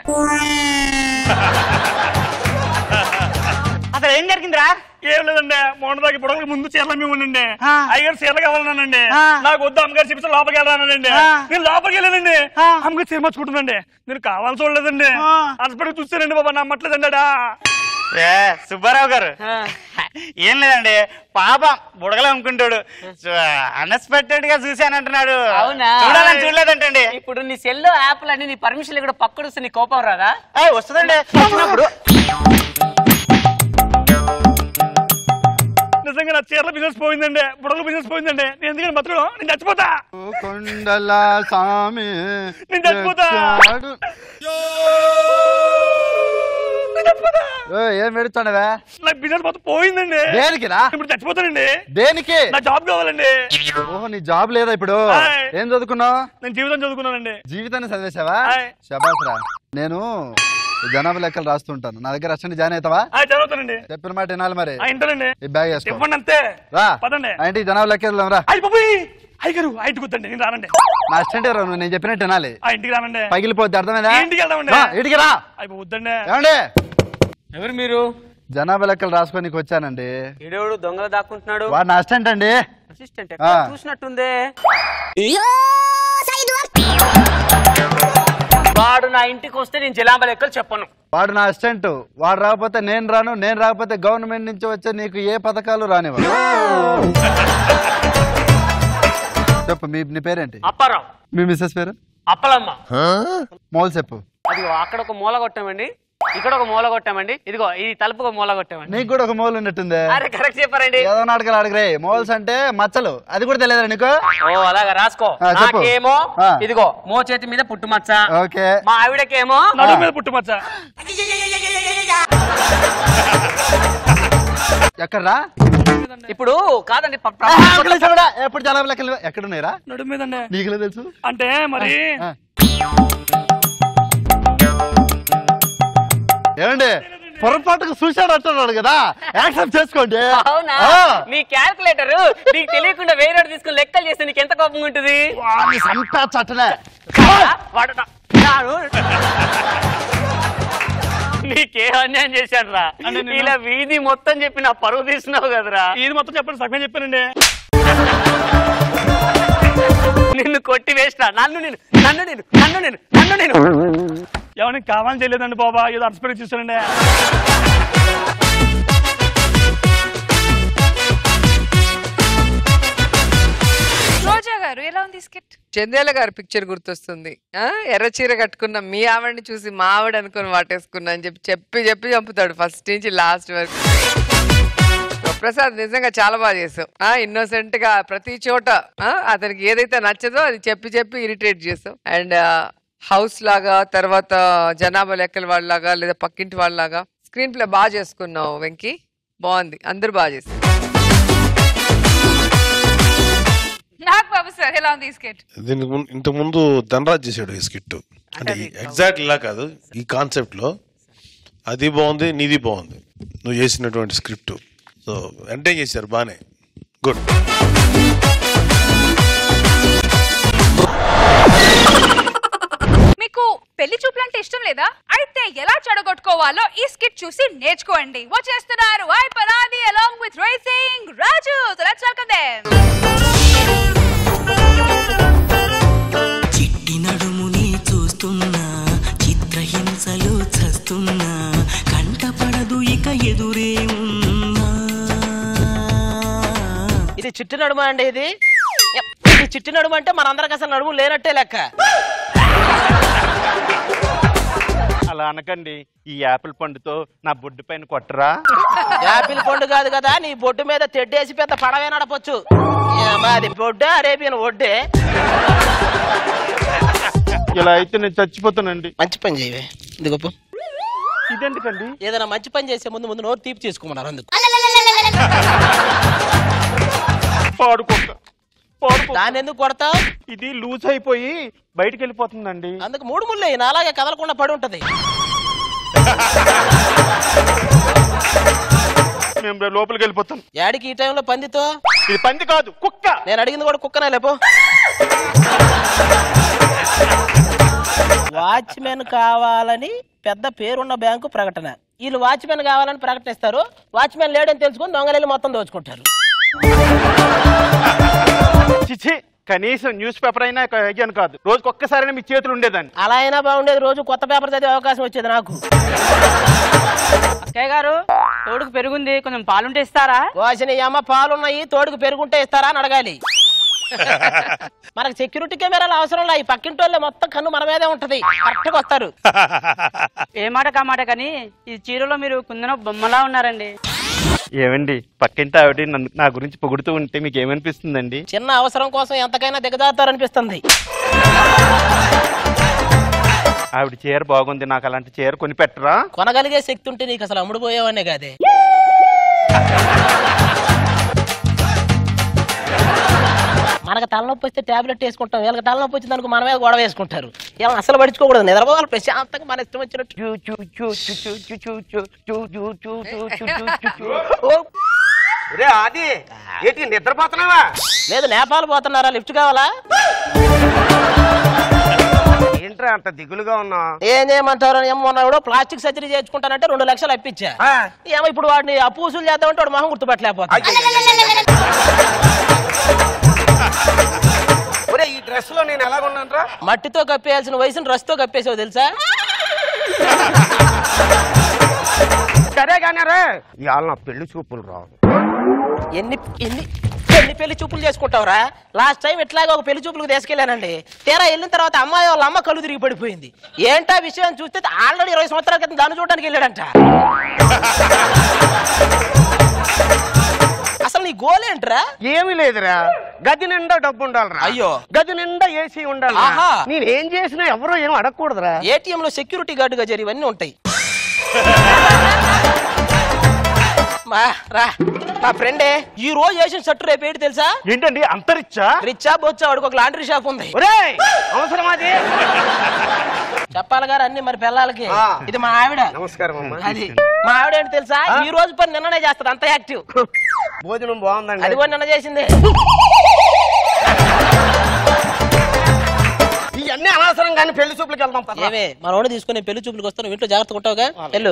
అసలు ఏం జరిగిందిరా ఏం లేదండి మొన్న దాకా బుడగలకు ముందు చీరలు మేము ఉండండి అయ్యారు చీరలు కావాలన్నానండి నాకు వద్దు అమ్మగారు చెప్పి లోపలికి వెళ్ళానండి నేను లోపలికి వెళ్ళానండి అమ్మగారు చీర మార్చుకుంటుందండి నేను కావాలని చూడలేదండి హాస్పిటల్ చూస్తానండి బాబా నమ్మట్లేదండి ఆడా. ఏ సుబ్బారావు గారు ఏం లేదండి పాప బుడగలు అమ్ముకుంటాడు అన్ఎక్స్పెక్టెడ్ గా చూశానంటున్నాడు అవునా చూడాలని చూడలేదంటండి ఇప్పుడు నీ సెల్లో యాప్లు అన్ని నీ పర్మిషన్ కూడా పక్కడు వస్తే నీ కోపం రాదా ఏయ్, వస్తుందండి వచ్చినప్పుడు నిజంగా నా చీరల బిజినెస్ పోయిందండి బుడగల బిజినెస్ పోయిందండి నేను ఎందుకంటే బతుకుడు నేను చచ్చిపోతా కొండల సామి నేను చచ్చిపోతా వచ్చాడు. ఏయ్, ఏం పెడుతున్నావే నా బిజినెస్ మొత్తం పోయిందండి దేనికిరా ఇప్పుడు చచ్చిపోతానండి దేనికి నా జాబ్ కావాలండి ఓహో నీ జాబ్ లేదా ఇప్పుడు ఆయ్. ఏం చదువుకున్నావు నేను జీవితం చదువుకున్నానండి జీవితాన్ని చదివేశావా ఆయ్. శబాస్రా నేను ఈ జనాభా లెక్కలు రాస్తుంటాను నా దగ్గర అసలు జాయిన్ అవుతావా ఆ, చదువుతానండి చెప్పిన మాట వినాలి మరి ఆ, ఇంటానండి ఈ బ్యాగ్ వేసుకో ఇవ్వండి అంతే రా పదండి ఆ ఇంటికి జనాభా లెక్కలు వెళ్దాం రా అయ్యి బాబోయ్ అయ్యగారు ఆ ఇంటికి వద్దండి నేను రానండి నా అసిస్టెంట్ రా నువ్వు నేను చెప్పినట్టు వినాలి ఆ ఇంటికి రానండి పగిలిపోద్ది అర్థమైందా ఇంటికి వెళ్దామండి రా, ఇంటికి రా అయ్యి వద్దండి ఏమండి ఎవరు మీరు జనాభా లెక్కలు రాసుకోనికి వచ్చానండి ఈడేవాడు దొంగలు దాక్కుంటున్నాడు వాడు నా అసిస్టెంట్ అండి అసిస్టెంట్ ఆ. చూసినట్టుందే వాడు నా ఇంటికి వస్తే నేను జలాంబ లెక్కలు చెప్పను వాడు నా అసిస్టెంట్ వాడు రాకపోతే నేను రాను నేను రాకపోతే గవర్నమెంట్ నుంచి వచ్చే నీకు ఏ పథకాలు రానివ్వరు చెప్పు మీ నీ పేరేంటి అప్పారావు మీ మిస్సెస్ పేరు అప్పలమ్మ మోల్ చెప్పు అదిగో అక్కడ ఒక మూల కొట్టామండి ఇక్కడ ఒక మూల కొట్టామండి ఇదిగో ఈ తలుపు ఒక మూల కొట్టామండి నీకు కూడా ఒక మోల్ ఉన్నట్టుందే అరే కరెక్ట్ చెప్పారండి ఏదో నాటకాలు అడగరే మోల్స్ అంటే మచ్చలు అది కూడా తెలియదురా నీకు ఓ అలాగా రాసుకో ఆ, చెప్పు. నాకేమో ఆ. ఇదిగో మో చేతి మీద పుట్టుమచ్చ ఓకే మా ఆవిడకేమో నడుము మీద పుట్టుమచ్చ ఎక్కడ్రా ఇప్పుడు కాదండి ప- ప- ఎప్పుడు జనాభా లెక్కలు ఎక్కడున్నాయిరా నడుము మీదండి నీకులే తెలుసు అంటే మరి ఆ. ఏమండి పొరపాటుకు చూశాడు అంటున్నాడు కదా యాక్సెప్ట్ చేసుకోండి అవునా ఆ. నీ క్యాల్కులేటర్ నీకు తెలియకుండా వేరే తీసుకుని లెక్కలు చేస్తే నీకు ఎంత కోపంగా ఉంటుంది వాడిని సంతా చట్టనే వాడు నా- నాడు నీకే అన్యాయం చేశాడు రా అంటే నేను- ఇలా వీధి మొత్తం చెప్పి నా పరువు తీసినావు కదరా ఇది మొత్తం చెప్పండి సగం చెప్పానండి నిన్ను కొట్టి వేస్తా నన్ను నేను నన్ను నేను నన్ను నేను నన్ను నేను ఎవరికి కావాలని చేయలేదండి బాబా ఏదో అర్చపడి చూసానండి రోజా గారు ఎలా ఉంది స్కిట్ చందేల గారి పిక్చర్ గుర్తొస్తుంది ఆ ఎర్ర చీర కట్టుకున్న మీ ఆవిడని చూసి మా ఆవిడ అనుకుని వాటేసుకున్నా అని చెప్పి చెప్పి చెప్పి చంపుతాడు ఫస్ట్ నుంచి లాస్ట్ వరకు ప్రసాద్ నిజంగా చాలా బాగా చేసావు ఆ ఇన్నోసెంట్ గా ప్రతి చోట ఆ, అతనికి ఏదైతే నచ్చదో అది చెప్పి చెప్పి ఇరిటేట్ చేసావు అండ్ హౌస్ లాగా తర్వాత జనాభా లెక్కల వాళ్ళలాగా లేదా పక్కింటి వాళ్ళలాగా స్క్రీన్ ప్లే బాగా చేసుకున్నావు వెంకీ బాగుంది అందరూ బాగా చేశారు నాగ్ బాబు సార్ ఎలా ఉంది స్కిట్ దీనికి ముం- ఇంతకు ముందు ధనరాజ్ చేశాడు ఈ స్కిట్ అంటే ఎగ్జాక్ట్ ఇలా కాదు ఈ కాన్సెప్ట్ లో అది బాగుంది నీది బాగుంది నువ్వు చేసినటువంటి స్క్రిప్ట్ సో ఎంటైన్ చేశారు బానే గుడ్ మీకు పెళ్లి చూపులంటే ఇష్టం లేదా అయితే ఎలా చెడగొట్టుకోవాలో ఈ స్కిట్ చూసి నేర్చుకోండి వచ్చేస్తున్నారు ఐ పరాది along with rising Raju so let's welcome them చిట్టి నడుముని చూస్తున్నా చిత్రహింసలు చస్తున్నా కంటపడదు ఇక ఎదురే ఉన్నా ఇది చిట్టి నడుమ అండి ఇది ఇది చిట్టి నడుమ అంటే మనందరికి అసలు నడుము లేనట్టే లెక్క అలా అనకండి ఈ యాపిల్ పండుతో నా బొడ్డు పైన కొట్టరా యాపిల్ పండు కాదు కదా నీ బొడ్డు మీద తెడ్డేసి పెద్ద పడవే నడపొచ్చు ఏమ్మా, అది బొడ్డే అరేబియన్ ఒడ్డే ఇలా అయితే నేను చచ్చిపోతానండి మంచి పని చేయవే ఇది గొప్ప ఇదెందుకండి ఏదైనా మంచి పని చేసే ముందు ముందు నోరు తీపి చేసుకోమన్నారు అందుకు పాడుకోక దాన్ని ఎందుకు కొడతావు ఇది లూజ్ అయిపోయి బయటికి వెళ్ళిపోతుందండి అందుకు మూడు ముళ్ళే నాలాగే కదలకుండా పడి ఉంటది మేము రేపు లోపలికి వెళ్ళిపోతాం యాడికి ఈ టైంలో పందితో ఇది పంది కాదు కుక్క నేను అడిగింది కూడా కుక్కనే లేపో వాచ్మెన్ కావాలని పెద్ద పేరున్న బ్యాంకు ప్రకటన వీళ్ళు వాచ్మెన్ కావాలని ప్రకటిస్తారు వాచ్మెన్ లేడని తెలుసుకొని దొంగలు మొత్తం దోచుకుంటారు చిచి కనీసం న్యూస్ పేపర్ అయినా అయ్యాను కాదు రోజుకి ఒక్కసారైనా మీ చేతులు ఉండేదాన్ని అలా అయినా బాగుండేది రోజు కొత్త పేపర్ చదివే అవకాశం వచ్చేది నాకు అక్కయ్య గారు తోడుకు పెరుగుంది కొంచెం పాలుంటే ఇస్తారా వాసిన ఈ అమ్మ పాలున్నాయి తోడుకు పెరుగుంటే ఇస్తారా అని అడగాలి మనకు సెక్యూరిటీ కెమెరాలు అవసరం లే ఈ పక్కింటి వాళ్ళే మొత్తం కన్ను మన మీదే ఉంటది కరెక్ట్గా వస్తారు ఏ మాట కామాట కానీ ఈ చీరలో మీరు కుందన బొమ్మలా ఉన్నారండి ఏమండి పక్కింటి ఆవిడ నన్ను నా గురించి పొగుడుతూ ఉంటే మీకు ఏమనిపిస్తుందండి చిన్న అవసరం కోసం ఎంతకైనా దిగజారుతారనిపిస్తుంది ఆవిడ చీర బాగుంది నాకు అలాంటి చీర కొని పెట్టరా కొనగలిగే శక్తి ఉంటే నీకు అసలు అమ్ముడు పోయేవాడినే కాదే మనకు తలనొప్పి వస్తే టాబ్లెట్ వేసుకుంటాం వీళ్ళకి తలనొప్పి వచ్చింది అనుకో మన మీద గొడవ వేసుకుంటారు వీళ్ళని అసలు పడుచుకోకూడదు నిద్రపోవాలి ప్రశాంతంగా మన ఇష్టం వచ్చినట్టు చూ, చూ, చూ, చూ, చూ, చూ, చూ, చూ, చూ, చూ, చూ, చూ, చూ, చూ, చూ. ఓ, రే ఆది ఏంటి నిద్రపోతున్నావా లేదు నేపాల్ పోతున్నారా లిఫ్ట్ కావాలా ఏంట్రా అంత దిగులుగా ఉన్నా ఏం చేయమంటారు ఏమో మొన్న కూడా ప్లాస్టిక్ సర్జరీ చేయించుకుంటానంటే రెండు లక్షలు అప్పించా ఏమో ఇప్పుడు వాడిని అప్పు వసూలు చేద్దామంటే వాడు మొహం గుర్తుపట్టలేకపోతా ఒరే ఈ డ్రెస్ లో నేను ఎలాగున్నాను రా మట్టితో కప్పేయాల్సిన వయసును రస్తో కప్పేసావు తెలుసా సరే కానీ రే ఇవాళ నా పెళ్లి చూపులు రా ఎన్ని ఎన్ని ఎన్ని పెళ్లి చూపులు చేసుకుంటావురా లాస్ట్ టైం ఇట్లాగే ఒక పెళ్లి చూపులకు తీసుకెళ్ళానండి తీరా వెళ్ళిన తర్వాత అమ్మాయి వాళ్ళ అమ్మ కళ్ళు తిరిగి పడిపోయింది ఏంటా విషయం చూస్తే ఆల్రెడీ ఇరవై సంవత్సరాల క్రితం దాన్ని చూడడానికి వెళ్ళాడంట అసలు నీ గోల్ ఏంట్రా ఏమీ లేదురా గది నిండా డబ్బు ఉండాలిరా అయ్యో. గది నిండా ఏసీ ఉండాలి ఆహా. నేను ఏం చేసినా ఎవరో ఏం అడగకూడదురా ఏటీఎం లో సెక్యూరిటీ గార్డుగా జరి ఇవన్నీ ఉంటాయి మా రా మా ఫ్రెండే ఈ రోజు వేసిన షర్ట్ రేపు ఏంటి తెలుసా ఏంటండి అంతరిచ్చా రిచ్చా బొచ్చా వాడికి ఒక లాండ్రీ షాప్ ఉంది ఒరేయ్ అవసరం అది చెప్పాలి గారు అన్ని మరి పిల్లలకి ఆ. ఇది మా ఆవిడ నమస్కారం అమ్మా అది మా ఆవిడ ఏంటి తెలుసా ఈ రోజు పని నిన్ననే చేస్తుంది అంత యాక్టివ్ భోజనం బాగుందండి అది కూడా నిన్న చేసింది ఇవన్నీ అనవసరం కానీ పెళ్లి చూపులకు వెళ్దాం పద. ఏమే మనోడు తీసుకుని పెళ్లి చూపులకు వస్తాను ఇంట్లో జాగ్రత్తగా ఉంటావుగా వెళ్ళు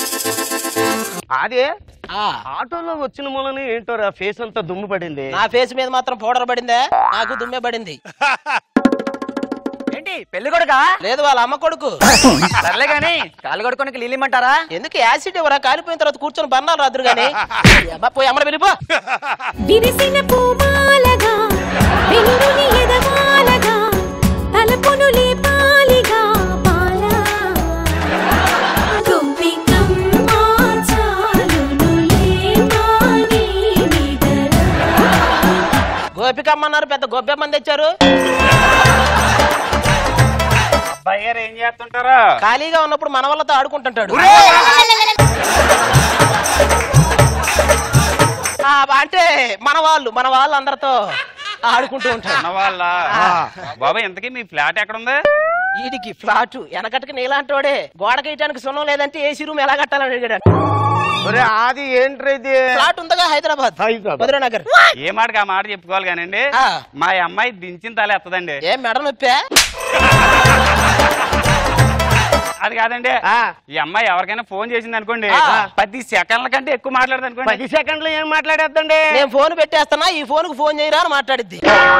అదే ఆ, ఆటోలో వచ్చిన మూలని ఏంటో రా ఫేస్ అంతా దుమ్ము పడింది నా ఫేస్ మీద మాత్రం పౌడర్ పడిందే నాకు దుమ్మే పడింది ఏంటి పెళ్లి కొడుకా లేదు వాళ్ళ అమ్మ కొడుకు సర్లే గాని కాలు కొడుకోనికి లీలిమంటారా ఎందుకు యాసిడ్ ఎవరా కాలిపోయిన తర్వాత కూర్చొని బర్ణాలు రాదురు గాని అబ్బా, పోయి అమ్మడ వెళ్ళిపో విరిసిన పూమాలగా వెలుగుని ఎదవాలగా తలపును లేపాలిగా బాల గోపికమ్మ చాలునులే మాని నిదర గోపికమ్మ అన్నారు పెద్ద గొబ్బెమ్మని తెచ్చారు అబ్బాయి గారు ఏం చేస్తుంటారా ఖాళీగా ఉన్నప్పుడు మన వాళ్ళతో ఆడుకుంటుంటాడు ఆ, అంటే మన వాళ్ళు మన వాళ్ళు అందరితో ఆడుకుంటూ ఉంటారు ఉన్న వాళ్ళ బాబాయ్ ఇంతకీ మీ ఫ్లాట్ ఎక్కడ ఉంది వీడికి ఫ్లాట్ వెనకటికి నీలాంటి వాడే గోడ కట్టడానికి సున్నం లేదంటే ఏసీ రూమ్ ఎలా కట్టాలని అడిగాడు ఒరే ఆది ఏంట్రా ఇది ఫ్లాట్ ఉందగా హైదరాబాద్ హైదరాబాద్. మధురానగర్ ఏ మాటకి ఆ మాట చెప్పుకోవాలి కానండి ఆ. మా అమ్మాయి దించిన తల ఎత్తదండి ఏం మెడ నొప్పా అది కాదండి ఆ. ఈ అమ్మాయి ఎవరికైనా ఫోన్ చేసింది అనుకోండి ఆ. పది సెకండ్ల కంటే ఎక్కువ మాట్లాడదు అనుకోండి పది సెకండ్లు ఏం మాట్లాడేద్దండి నేను ఫోన్ పెట్టేస్తున్నా ఈ ఫోన్ కు ఫోన్ చేయరా అని మాట్లాడిద్ది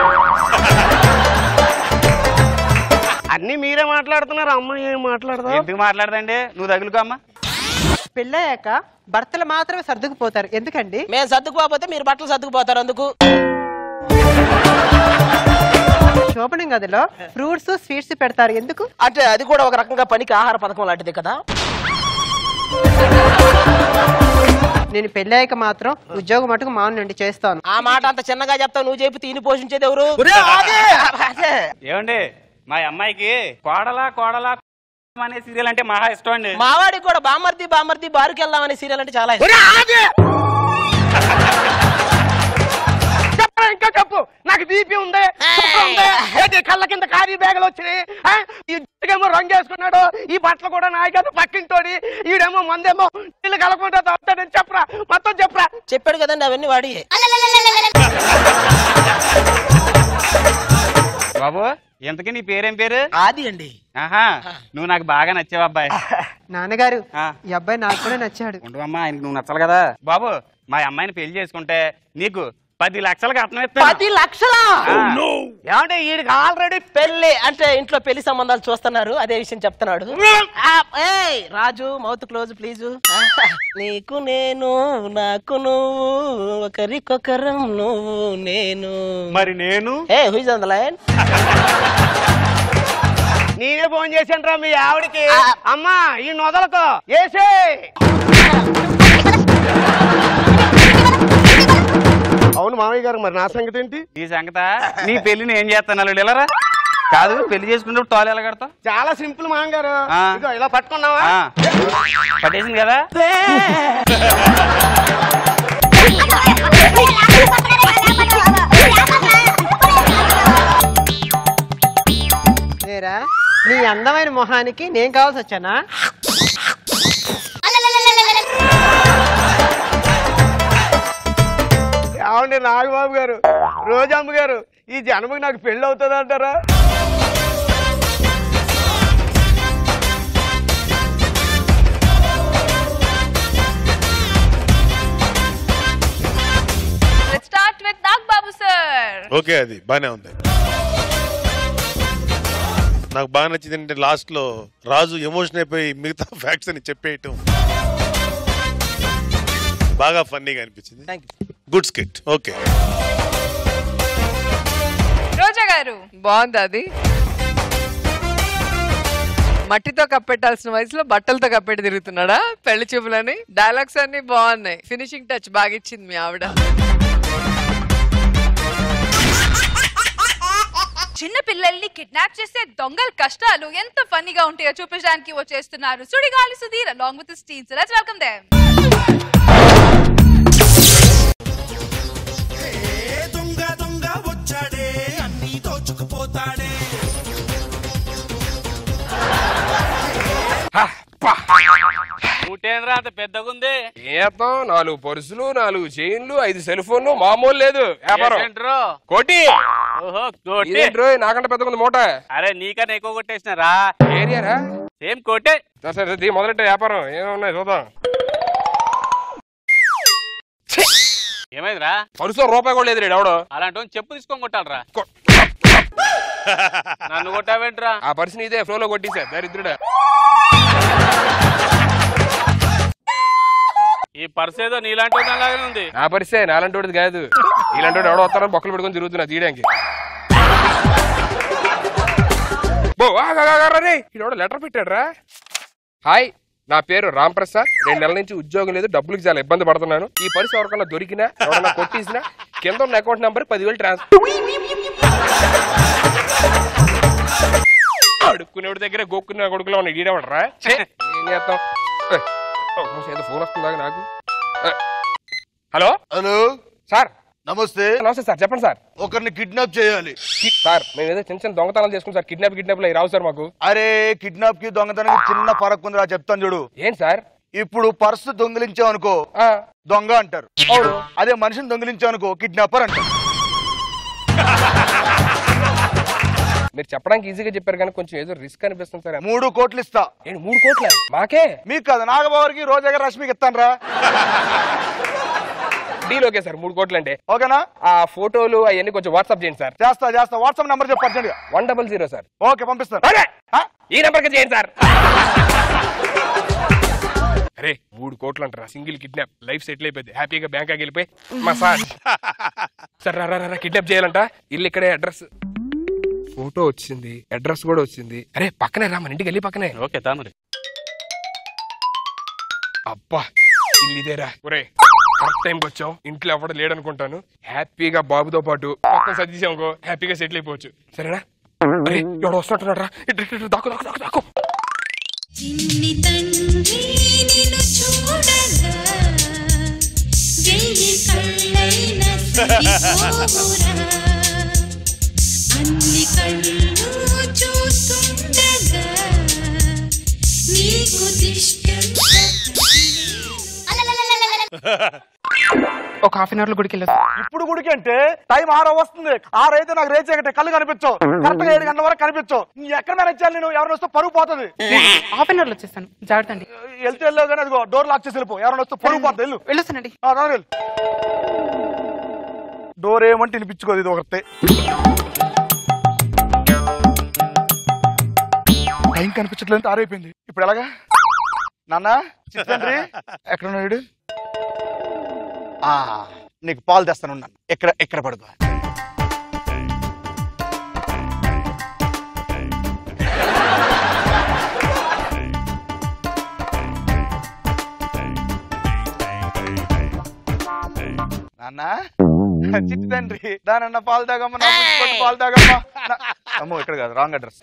అన్ని మీరే మాట్లాడుతున్నారు అమ్మాయి ఏం మాట్లాడదా ఎందుకు మాట్లాడదండి నువ్వు తగులుకో అమ్మా పెళ్ళయ్యాక భర్తలు మాత్రమే సర్దుకుపోతారు ఎందుకండి మేము సర్దుకుపోతే మీరు బట్టలు సర్దుకుపోతారు అందుకు శోభనం గదిలో ఫ్రూట్స్ స్వీట్స్ పెడతారు ఎందుకు అంటే అది కూడా ఒక రకంగా పనికి ఆహార పథకం లాంటిది కదా నేను పెళ్ళయ్యాక మాత్రం ఉద్యోగం మటుకు మానండి చేస్తాను ఆ మాట అంత చిన్నగా చెప్తావు నువ్వు చెప్పి తిని పోషించేది ఎవరు అదే. ఏమండి మా అమ్మాయికి కోడలా కోడలా అనే సీరియల్ అంటే మహా ఇష్టం అండి మావాడికి కూడా బామర్ది బామర్ది బారుకి వెళ్దాం అనే సీరియల్ అంటే చాలా ఇష్టం ఒరే ఆది! చెప్పరా ఇంకా చెప్పు నాకు బీపీ ఉంది షుగర్ ఉంది ఏంటి కళ్ళ కింద ఖాళీ బ్యాగులు వచ్చినాయి ఆ? ఈ జుట్టుకేమో రంగు వేసుకున్నాడు ఈ బట్టలు కూడా నాయకదు పక్కింటోడి ఈడేమో మందేమో నీళ్ళు కలకుండా తాగుతాడని చెప్పరా మొత్తం చెప్పరా చెప్పాడు కదండి అవన్నీ వాడి బాబు ఇంతకీ నీ పేరేం పేరు ఆది అండి ఆహా నువ్వు నాకు బాగా నచ్చావు అబ్బాయి నాన్నగారు ఆ. ఈ అబ్బాయి నాకు కూడా నచ్చాడు ఉండవమ్మా ఆయనకి నువ్వు నచ్చాలి కదా బాబు మా అమ్మాయిని పెళ్లి చేసుకుంటే నీకు పది లక్షలు కట్నం ఇస్తాను పది లక్షలా ఆ. ఏమంటే వీడికి ఆల్రెడీ పెళ్లి అంటే ఇంట్లో పెళ్లి సంబంధాలు చూస్తున్నారు అదే విషయం చెప్తున్నాడు ఆ, ఏయ్, రాజు మౌత్ క్లోజ్ ప్లీజ్ నీకు నేను నాకు నువ్వు ఒకరికొకరం నువ్వు నేను మరి నేను ఏ హుయిజ్ ఆన్ ద లైన్ నేనే ఫోన్ చేశాను రా మీ ఆవిడకి అమ్మా ఈ నొదలకో ఏసే అవును మామయ్య గారు మరి నా సంగతి ఏంటి నీ సంగత నీ పెళ్లిని ఏం చేస్తాను అల్లుడు వెళ్ళరా కాదు పెళ్లి చేసుకున్నప్పుడు తాలు ఎలా కడతావు చాలా సింపుల్ మామగారు ఆ. ఇదిగో ఇలా పట్టుకున్నావా ఆ. పట్టేసింది కదా లేరా నీ అందమైన మొహానికి నేను కావాల్సి వచ్చానా ఏమండి నాగబాబు గారు రోజమ్మ గారు ఈ జన్మకి నాకు పెళ్లి అవుతుంది అంటారా నాగబాబు సార్ ఓకే అది బానే ఉంది నాకు బాగా నచ్చింది ఏంటంటే లాస్ట్ లో రాజు ఎమోషన్ అయిపోయి మిగతా ఫ్యాక్ట్స్ అని చెప్పేయటం బాగా ఫన్నీగా అనిపించింది గుడ్ స్కిట్ ఓకే రోజా గారు బాగుంది అది మట్టితో కప్పెట్టాల్సిన వయసులో బట్టలతో కప్పెట్టి తిరుగుతున్నాడా పెళ్లి చూపులని డైలాగ్స్ అన్ని బాగున్నాయి ఫినిషింగ్ టచ్ బాగా ఇచ్చింది మీ ఆవిడ చిన్న పిల్లల్ని కిడ్నాప్ చేసే దొంగల కష్టాలు ఎంత ఫన్నీగా ఉంటాయో చూపించడానికి వచ్చేస్తున్నారు సుడిగాలి సుధీర్ అలాంగ్ విత్ స్టీన్స్ లెట్స్ వెల్కమ్ దెమ్ దొంగ దొంగ వచ్చాడే అన్ని దోచుకుపోతాడే ఊటేనరా అంత పెద్దగుంది ఏతం నాలుగు పర్సులు నాలుగు చైన్లు ఐదు సెల్ ఫోన్లు మామూలు లేదు వ్యాపారం ఏంటంట్రో? కోటి ఓహో కోటి ఇదేంట్రో నాకంటే పెద్దగా ఉంది మూట అరే నీకన్నా ఎక్కువ కొట్టేసినారా ఏరియారా సేమ్ కోటే సరే సరే దీ మొదలెట్టే వ్యాపారం ఏమున్నాయి చూద్దాం ఏమైందిరా పరుసో రూపాయి కూడా లేదు రేడు ఎవడో అలాంటి వాడిని చెప్పు తీసుకొని కొట్టాలరా నన్ను కొట్టావేంట్రా ఆ పర్సుని ఇదే ఫ్లో లో కొట్టేసా దరిద్రుడా ఈ పర్స్ ఏదో నీలాంటి లాగానే ఉంది నా పరిసే నాలంటి వాడిది కాదు ఇలాంటి వాడు ఎవడో వస్తారని బొక్కలు పెట్టుకొని తిరుగుతున్నా తీయడానికి బో ఈడెవడో లెటర్ పెట్టాడురా హాయ్ నా పేరు రామ్ ప్రసాద్ రెండు నెలల నుంచి ఉద్యోగం లేదు డబ్బులకి చాలా ఇబ్బంది పడుతున్నాను ఈ పరిస్థితి ఎవరికన్నా దొరికినా ఎవరన్నా కొట్టేసినా కింద ఉన్న అకౌంట్ నెంబర్ పదివేలు ట్రాన్స్ఫర్ అడుక్కునేవాడి దగ్గర గోక్కునే కొడుకులో ఉన్న ఈడేవాడరా ఛే, ఏం చేస్తాం ఏ, ఒక నిమిషం ఏదో ఫోన్ వస్తుందా నాకు ఏ, హలో హలో సార్ నమస్తే నమస్తే సార్ చెప్పండి సార్ ఒకరిని కిడ్నాప్ చేయాలి సార్ మేము ఏదో చిన్న చిన్న దొంగతనాలు చేసుకుని సార్ కిడ్నాప్ కిడ్నాప్ రావు సార్ మాకు అరే కిడ్నాప్ కి దొంగతనానికి చిన్న ఫరక్ ఉందిరా చెప్తాను చూడు ఏంటి సార్ ఇప్పుడు పర్సు దొంగిలించావు అనుకో దొంగ అంటారు అవును అదే మనిషిని దొంగిలించావు అనుకో కిడ్నాపర్ అంటారు మీరు చెప్పడానికి ఈజీగా చెప్పారు కానీ కొంచెం ఏదో రిస్క్ అనిపిస్తుంది సార్ మూడు కోట్లు ఇస్తా ఏంటి మూడు కోట్ల మాకే మీకు కదా నాగబాబుకి రోజా గారు రష్మికి ఇస్తాను రా డీల్ ఓకే సార్ మూడు కోట్లు అంటే ఓకేనా ఆ ఫోటోలు అవన్నీ కొంచెం వాట్సాప్ చేయండి సార్ చేస్తా చేస్తా వాట్సాప్ నెంబర్ చెప్పు అర్జెంట్ గా one double zero sir okay పంపిస్తాను ఈ నెంబర్ కి చేయండి సార్ అరే మూడు కోట్లు అంటారా సింగిల్ కిడ్నాప్ లైఫ్ సెటిల్ అయిపోయింది హ్యాపీగా బ్యాంకాక్ వెళ్ళిపోయి మసాజ్ సార్ రా రా, రా కిడ్నాప్ చేయాలంట ఇల్లు ఇక్కడే అడ్రస్ ఫోటో వచ్చింది అడ్రస్ కూడా వచ్చింది అరే పక్కనే రా మన ఇంటికి వెళ్ళి పక్కనే ఓకే తా మరి అబ్బా ఇల్లు ఇదేరా ఒరే కరెక్ట్ టైంకి వచ్చాం ఇంట్లో ఎవడ లేడనుకుంటాను హ్యాపీగా బాబుతో పాటు మొత్తం సర్దిసామనుకో హ్యాపీగా సెటిల్ అయిపోవచ్చు సరేనా అరే ఎవడు వస్తున్నట్టున్నాడు రా ఇటు, ఇటు, ఇటు, దాక్కు దాక్కు దాక్కు దాక్కు చిన్ని తండ్రి నిన్ను చూడగా వెయ్యి కళ్ళైన సరిపోవురా అన్ని కళ్ళు చూస్తుండగా నీకు దిష్టం ఒక హాఫ్ అన్ అవర్ లో గుడికి వెళ్ళొచ్చు ఇప్పుడు గుడికి అంటే టైం ఆరో వస్తుంది ఆరైతే నాకు రేచే కంటే కళ్ళు కనిపించవు కరెక్ట్ గా ఏడు గంటల వరకు కనిపించవు నీ ఎక్కడ మేనేజ్ చేయాలి నేను ఎవరైనా వస్తే పరుగు పోతుంది హాఫ్ అన్ అవర్ లో వచ్చేస్తాను జాగ్రత్త అండి వెళ్తే వెళ్ళావు కానీ అదిగో డోర్ లాక్ చేసి వెళ్ళిపో ఎవరైనా వస్తే పరుగు పోతుంది వెళ్ళు వెళ్ళొస్తానండి ఆ, రా, వెళ్ళు డోర్ ఏమంటే వినిపించుకోదు ఇది ఒకటే టైం కనిపించట్లేదు ఆరైపోయింది ఇప్పుడు ఎలాగా నాన్న చిత్తండ్రి ఎక్కడ ఉన్నాడు ఆ నీకు పాలు తెస్తాను ఉన్నాను ఎక్కడ ఎక్కడ పడుకో నాన్న చిట్టి తండ్రి దానన్న పాలు తాగమ్మ నా బుజ్జి కొట్టు పాలు తాగమ్మ నా- అమ్మో ఇక్కడ కాదు రాంగ్ అడ్రస్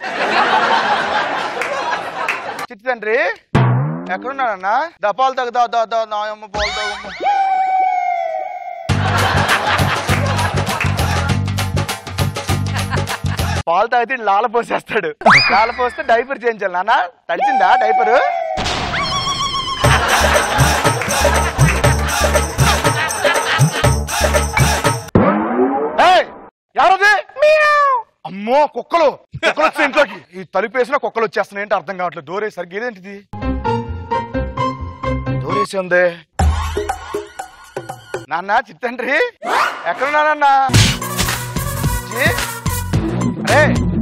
చిట్టి తండ్రి ఎక్కడున్నాడన్నా దా పాలు తాగు దా దా దా నా అమ్మ పాలు తాగమ్మ పాలు తాగితే ఈడు లాల పోసేస్తాడు లాల పోస్తే డైపర్ చేయించాలి నాన్న తడిచిందా డైపర్ ఎవరది అమ్మో కుక్కలు కుక్కలు వచ్చాయి ఇంట్లోకి ఈ తలుపు వేసిన కుక్కలు వచ్చేస్తున్నాయి ఏంటి అర్థం కావట్లేదు డోరే సరిగ్గా ఇదేంటిది డోరేసి ఉంది నాన్న చిత్తండ్రి ఎక్కడున్నా నాన్న జీ? అరే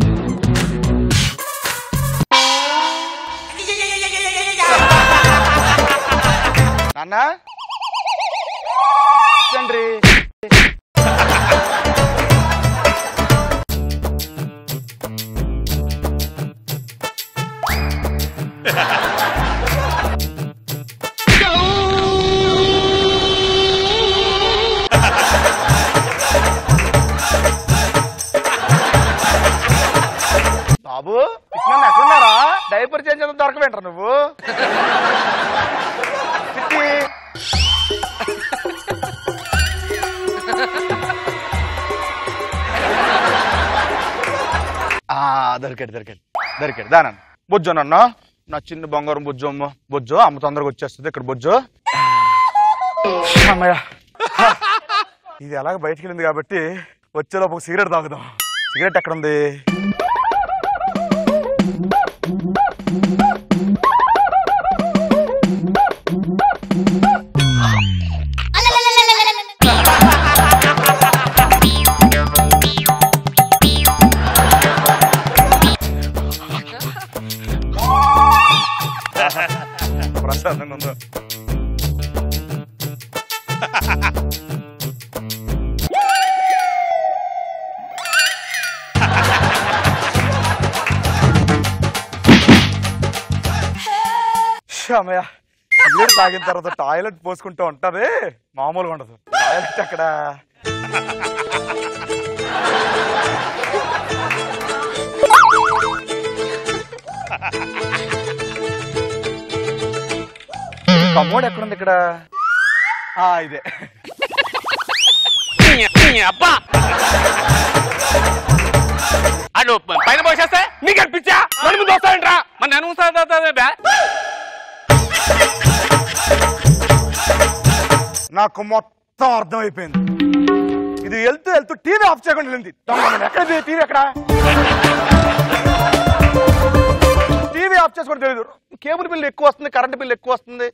నాన్న చిత్తండ్రి బాబు కృష్ణ ఎక్కడున్నారా డైపర్ చేంజ్ చేద్దాం దొరకవేంట్రా నువ్వు చిట్టి. ఆ, దొరికాడు దొరికాడు దొరికాడు దానన్న బొజ్జు నన్న నా చిన్న బంగారం బొజ్జు అమ్మ బొజ్జు అమ్మ తొందరగా వచ్చేస్తుంది ఇక్కడ బొజ్జు అమ్మయ్య ఇది ఎలాగ బయటికి వెళ్ళింది కాబట్టి వచ్చేలోపు ఒక సిగరెట్ తాగుదాం సిగరెట్ ఎక్కడ ఉంది ప్రశాంతంగా ఉందో అమ్మయ్య సిగరెట్ తాగిన తర్వాత టాయిలెట్ పోసుకుంటూ ఉంటది మామూలుగా ఉండదు టాయిలెట్ అక్కడ కమ్మోడు ఎక్కడుంది ఇక్కడ ఆ ఇదే అబ్బా అడు పైన పోసేస్తే నీకు అనిపించా నడుము దోస్తాయంట్రా మన నడుము బా నాకు మొత్తం అర్థమైపోయింది ఇది వెళ్తూ వెళ్తూ టీవీ ఆఫ్ చేయకుండా వెళ్ళింది దొంగ ఎక్కడ టీవీ ఎక్కడ టీవీ ఆఫ్ చేసుకోవడం తెలియదు కేబుల్ బిల్ ఎక్కువ వస్తుంది కరెంట్ బిల్ ఎక్కువ వస్తుంది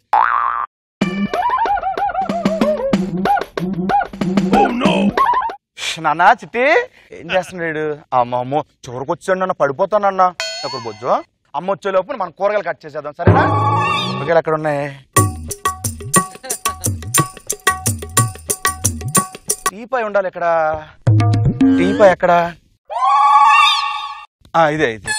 నాన్న చిట్టి ఏం చేస్తున్నాడు అమ్మ అమ్మో చివరికి వచ్చాడు నన్ను పడిపోతానన్న ఒక బొజ్జు అమ్మ వచ్చే లోపు మనం కూరగాయలు కట్ చేసేద్దాం సరేనా కూరగాయలు ఎక్కడ ఉన్నాయి టీపాయ్ ఉండాలి ఇక్కడ టీపాయ్ ఎక్కడ ఆ, ఇదే ఇదే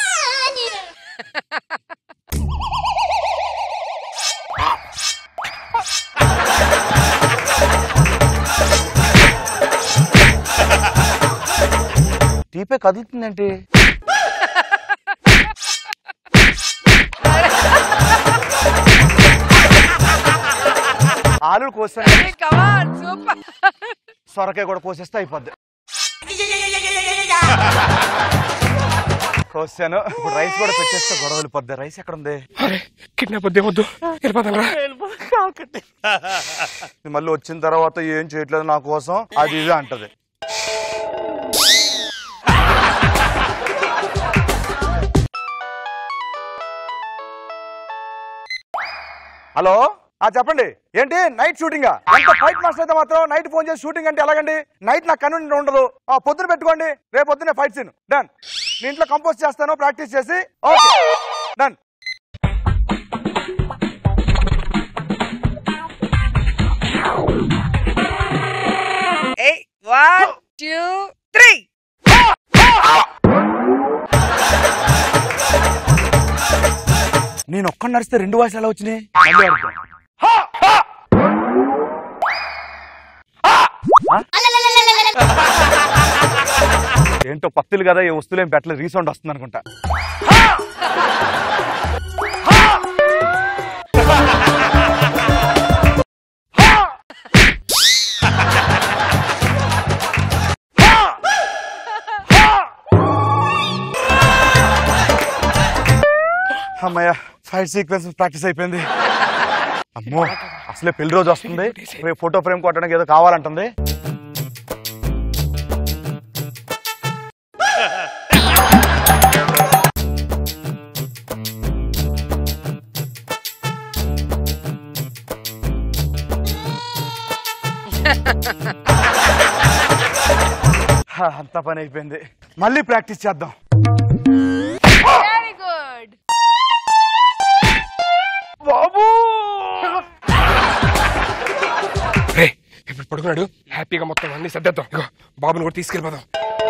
టీపే కదులుతుందేంటి ఆలు కోసాను సూపర్ సొరకాయ కూడా కోసేస్తే అయిపోద్ది కోసాను ఇప్పుడు రైస్ కూడా పెట్టేస్తే గొడవ వెళ్ళిపోద్ది రైస్ ఎక్కడ ఉంది కిడ్నాప్ వద్దే వద్దు వెళ్ళిపోతాం రా మళ్ళీ వచ్చిన తర్వాత ఏం చేయట్లేదు నా కోసం అది ఇది అంటది హలో ఆ చెప్పండి ఏంటి నైట్ షూటింగ్ ఎంత ఫైట్ మాస్టర్ అయితే మాత్రం నైట్ ఫోన్ చేసి షూటింగ్ అంటే ఎలాగండి నైట్ నాకు కన్వీనియంట్ ఉండదు ఆ పొద్దున పెట్టుకోండి రేపు పొద్దున్నే ఫైట్ సీన్ డన్ మీ ఇంట్లో కంపోజ్ చేస్తాను ప్రాక్టీస్ చేసి okay done Eight, one, two, three. నేను ఒక్క నడిస్తే రెండు వాయిస్ ఎలా వచ్చినాయి మళ్ళీ అడుగుతాను. ఆ? ఏంటో పత్తులు కదా ఈ వస్తువులు ఏం పెట్టలేదు రీసౌండ్ వస్తుంది అనుకుంటా అమ్మయ్య ఫైట్ సీక్వెన్స్ ప్రాక్టీస్ అయిపోయింది అమ్మో అసలే పెళ్లి రోజు వస్తుంది రేపు ఫోటో ఫ్రేమ్ కొట్టడానికి ఏదో కావాలంటుంది అంత పని అయిపోయింది మళ్ళీ ప్రాక్టీస్ చేద్దాం వెరీ గుడ్ బాబు రే ఇప్పుడు పడుకున్నాడు హ్యాపీగా మొత్తం అన్ని సర్దేద్దాం ఇగో బాబుని కూడా తీసుకెళ్ళిపోదాం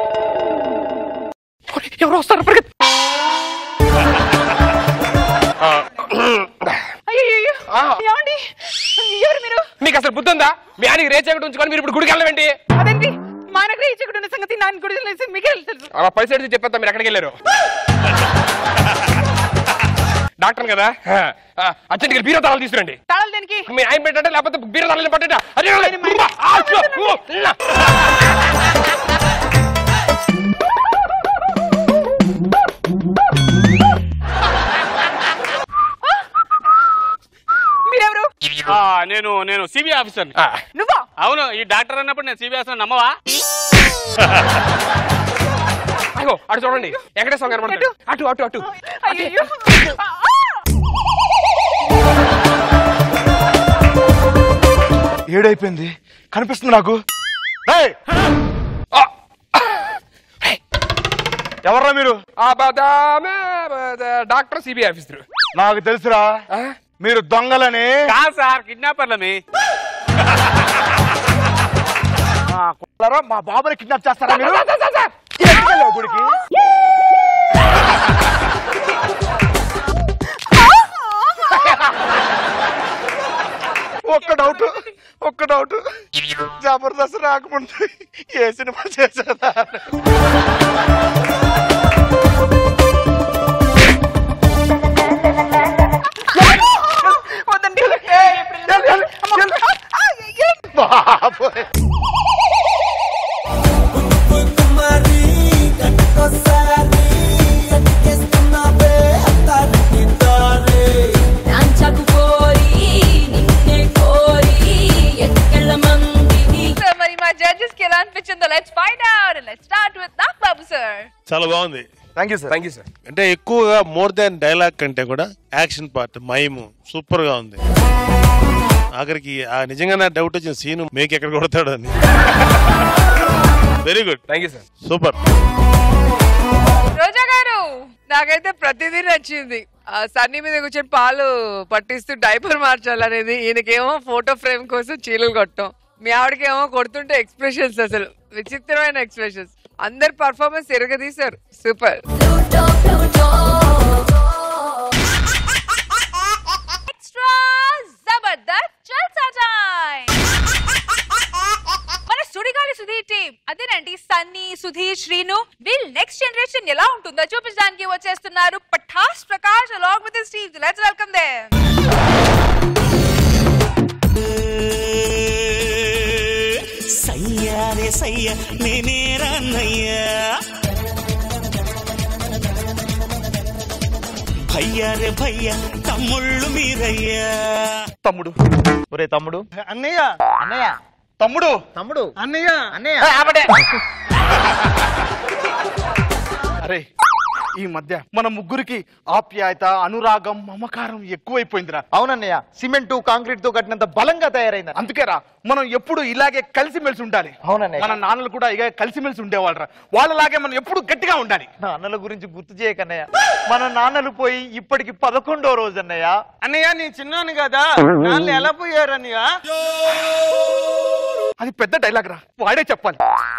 ఓరే, ఎవరో వస్తారు పరిగెత్తు. ఆ, ఆ, ఏమండి ఎవరు మీరు మీకు అసలు బుద్ధి ఉందా మీ ఆయనకి రేచ్ ఎక్కడ ఉంచుకొని మీరు ఇప్పుడు గుడికి వెళ్ళవేంటి అదేంటి మా నగర ఇచ్చుకుంటున్న ఉన్న సంగతి నాన్న కూడా తెలుసు మీకే తెలుసు అలా పైసలు అడిగి చెప్పేద్దాం మీరు ఎక్కడికి వెళ్ళారు డాక్టర్ కదా అర్జెంట్గా బీరో తాళాలు తీసుకురండి తాళాలు దేనికి మీ ఆయన పెట్టండి లేకపోతే బీరో తాళాలు పట్టండి అరే ఆ, అచ్చో, ఓ, నా. మీరెవరు ఆ, నేను నేను సిబిఐ ఆఫీసర్ నువ్వా అవును ఈ డాక్టర్ అన్నప్పుడు నేను సిబిఐ ఆఫీసర్ నమ్మవా అగో అటు చూడండి వెంకటేశ్వర కనబడుతుంది అటు అటు అటు అయ్యో ఏడైపోయింది కనిపిస్తుంది నాకు ఏయ్! ఎవర్రా మీరు ఆ బదామే బద- డాక్టర్ సిబిఐ ఆఫీసర్ నాకు తెలుసురా మీరు దొంగలని కాదు సార్ కిడ్నాపర్లమి ఆ, కుట్లరా, మా బాబుని కిడ్నాప్ చేస్తారా మీరు ఎందుకు వెళ్ళావు గుడికి ఒక్క డౌట్ ఒక్క డౌట్ జబర్దస్త్ రాకముందు ఏ సినిమా చేసేదా వద్దండి బాబోయ్ సో మరి మా జడ్జెస్ కి ఎలా అనిపించిందో let's find out let's start with Nag Babu sir చాలా బాగుంది thank you sir thank you sir అంటే ఎక్కువగా మోర్ దాన్ డైలాగ్ కంటే కూడా యాక్షన్ పార్ట్ మైము సూపర్ గా ఉంది ఆఖరికి ఆ నిజంగా నా డౌట్ వచ్చిన సీన్ మేక్ ఎక్కడ కొడతాడు అని very good thank you sir super Roja garu నాకైతే ప్రతిదీ నచ్చింది ఆ సన్నీ మీద కూర్చొని పాలు పట్టిస్తూ డైపర్ మార్చాలనేది ఈయనకేమో ఫోటో ఫ్రేమ్ కోసం చీలలు కొట్టం మీ ఆవిడకేమో కొడుతుంటే ఎక్స్ప్రెషన్స్ అసలు విచిత్రమైన ఎక్స్ప్రెషన్స్ అందరు పర్ఫార్మెన్స్ ఎరగదీశారు సూపర్ ఎక్స్ట్రా జబర్దస్త్ జల్సా టైం మన సుడిగాలి సుధీర్ టీం అదేనండి సన్నీ సుధీర్ శ్రీను వీల్ నెక్స్ట్ జనరేషన్ ఎలా ఉంటుందో చూపించడానికి వచ్చేస్తున్నారు Patas Prakash along with his team let's welcome them సయ్యారే సయ్య నేనే రాన్నయ్యా భయ్యారే భయ్య తమ్ముళ్ళు మీరయ్యా తమ్ముడు ఒరే తమ్ముడు అన్నయ్య అన్నయ్య తమ్ముడు తమ్ముడు అన్నయ్య అన్నయ్య ఆపడే. అరే ఈ మధ్య మన ముగ్గురికి ఆప్యాయత అనురాగం మమకారం ఎక్కువైపోయిందిరా అవునన్నయ్య సిమెంట్ కాంక్రీట్ తో కట్టినంత బలంగా తయారైంది అందుకేరా మనం ఎప్పుడు ఇలాగే కలిసిమెలిసి ఉండాలి అవునన్నయ్య. మన నాన్నలు కూడా ఇక కలిసిమెలిసి ఉండేవాళ్ళరా వాళ్ళలాగే మనం ఎప్పుడు గట్టిగా ఉండాలి నాన్నల గురించి గుర్తు చేయకన్నయ్య మన నాన్నలు పోయి ఇప్పటికి పదకొండో రోజు అన్నయ్య అన్నయ్య నేను చిన్నాను కదా నాన్న ఎలా పోయారు అన్నయ్య అది పెద్ద డైలాగ్ రా వాడే చెప్పాలి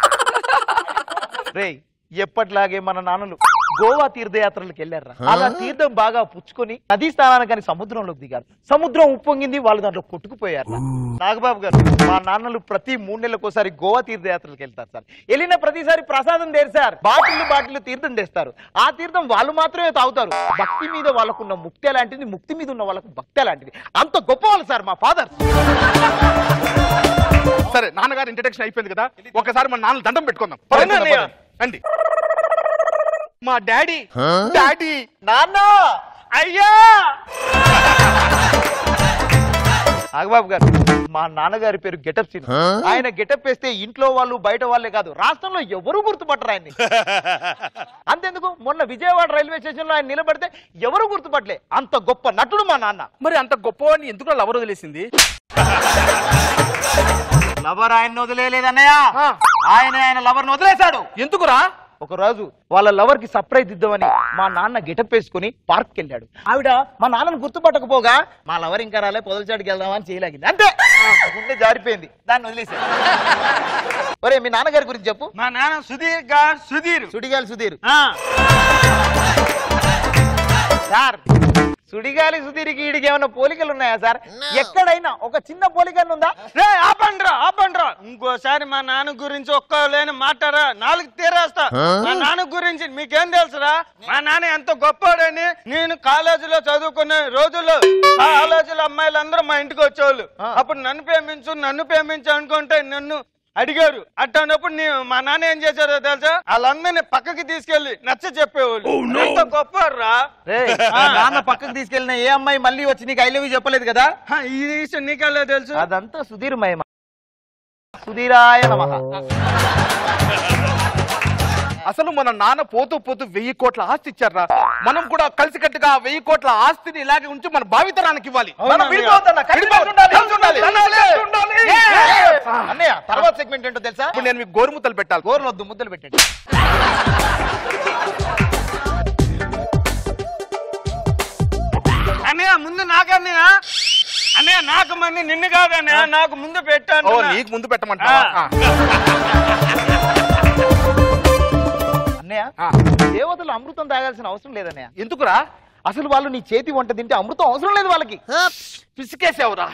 రేయ్ ఎప్పటిలాగే మన నాన్నలు గోవా తీర్థయాత్రలకు వెళ్ళారు అలా తీర్థం బాగా పుచ్చుకొని నదీ స్నానానికి కానీ సముద్రంలోకి దిగారు సముద్రం ఉప్పొంగింది వాళ్ళు దాంట్లో కొట్టుకుపోయారు నాగబాబు గారు మా నాన్నలు ప్రతి మూడు నెలలకు ఒకసారి గోవా తీర్థయాత్రలకు వెళ్తారు సార్ వెళ్ళిన ప్రతిసారి ప్రసాదం దేరు సార్ బాటిల్ బాటిల్ తీర్థం తెస్తారు ఆ తీర్థం వాళ్ళు మాత్రమే తాగుతారు భక్తి మీద వాళ్ళకున్న ముక్తి లాంటిది ముక్తి మీద ఉన్న వాళ్ళకు భక్తి లాంటిది అంత గొప్ప వాళ్ళు సార్ మా ఫాదర్ సరే నాన్నగారు ఇంట్రడక్షన్ అయిపోయింది కదా ఒకసారి మన నాన్న దండం పెట్టుకుందాం అవునా అన్నయ్య? అండి మా డాడీ డాడీ నాన్న అయ్యా నాగబాబు గారు మా నాన్నగారి పేరు గెటప్ సీన్ ఆయన గెటప్ వేస్తే ఇంట్లో వాళ్ళు బయట వాళ్ళే కాదు రాష్ట్రంలో ఎవరు గుర్తుపట్టరు ఆయన్ని అంతెందుకు మొన్న విజయవాడ రైల్వే స్టేషన్ లో ఆయన నిలబడితే ఎవరు గుర్తుపట్టలే అంత గొప్ప నటుడు మా నాన్న మరి అంత గొప్పవాడిని ఎందుకు లవర్ వదిలేసింది లవర్ ఆయన వదిలేదన్నయ్య ఆయన ఆయన లవర్ని వదిలేశాడు ఎందుకురా ఒక రోజు వాళ్ళ లవర్ కి సర్ప్రైజ్ ఇద్దామని మా నాన్న గెటప్ వేసుకుని పార్క్ వెళ్ళాడు ఆవిడ మా నాన్నను గుర్తుపట్టకపోగా మా లవర్ ఇంకా రాలే పొదలచాటుకి వెళ్దామని చేయలేగింది అంతే గుండె జారిపోయింది దాన్ని వదిలేసాడు ఒరే మీ నాన్నగారి గురించి చెప్పు మా నాన్న సుధీర్ గారు సుధీర్ సుడిగాలి సుధీర్ సార్ సుడిగాలి సుధీర్కి వీడికి ఏమైనా పోలికలు ఉన్నాయా సార్ ఎక్కడైనా ఒక చిన్న పోలిక ఉందా రే ఆపండ్రా ఆపండ్రా ఇంకోసారి మా నాన్న గురించి ఒక్క లేని మాట్లాడరా నాలుగు తీరేస్తా మా నాన్న గురించి మీకేం తెలుసురా మా నాన్న ఎంత గొప్పోడని నేను కాలేజీలో చదువుకునే రోజుల్లో కాలేజీలో అమ్మాయిలు అందరూ మా ఇంటికి వచ్చేవాళ్ళు అప్పుడు నన్ను ప్రేమించు నన్ను ప్రేమించు అనుకుంటే నన్ను అడిగారు అట్టనప్పుడు నీ మా నాన్న ఏం చేశారో తెలుసా వాళ్ళందరినీ పక్కకి తీసుకెళ్లి నచ్చ చెప్పేవాళ్ళు ఎంత గొప్పరా రేయ్, మీ నాన్న పక్కకు తీసుకెళ్ళిన ఏ అమ్మాయి మళ్ళీ వచ్చి నీకు ఐ లవ్ యూ చెప్పలేదు కదా ఈ విషయం నీకెలా తెలుసు అదంతా సుధీర్ మహిమ సుధీరాయ నమః అసలు మన నాన్న పోతూ పోతూ వెయ్యి కోట్ల ఆస్తి ఇచ్చారా మనం కూడా కలిసికట్టుగా ఆ వెయ్యి కోట్ల ఆస్తిని ఇలాగే ఉంచి మన భావితరానికి ఇవ్వాలి మనం విడిపోవద్దన్న, కలిసి ఉండాలి, కలిసి ఉండాలి. కలిసి ఉండాలి. అన్నయ్య తర్వాత సెగ్మెంట్ ఏంటో తెలుసా ఇప్పుడు నేను మీకు గోరుముద్దలు పెట్టాలి గోరులు వద్దు ముద్దలు పెట్టండి అన్నయ్య ముందు నాకన్నయ్య అన్నయ్య నాకు మంది నిన్ను కాదన్నయ్య నాకు ముందు పెట్టాను ఓ నీకు ముందు పెట్టమంటావా ఆ. అన్నయ్య దేవతలు అమృతం తాగాల్సిన అవసరం లేదన్నయ్య ఎందుకురా అసలు వాళ్ళు నీ చేతి వంట తింటే అమృతం అవసరం లేదు వాళ్ళకి పిసికేసావురా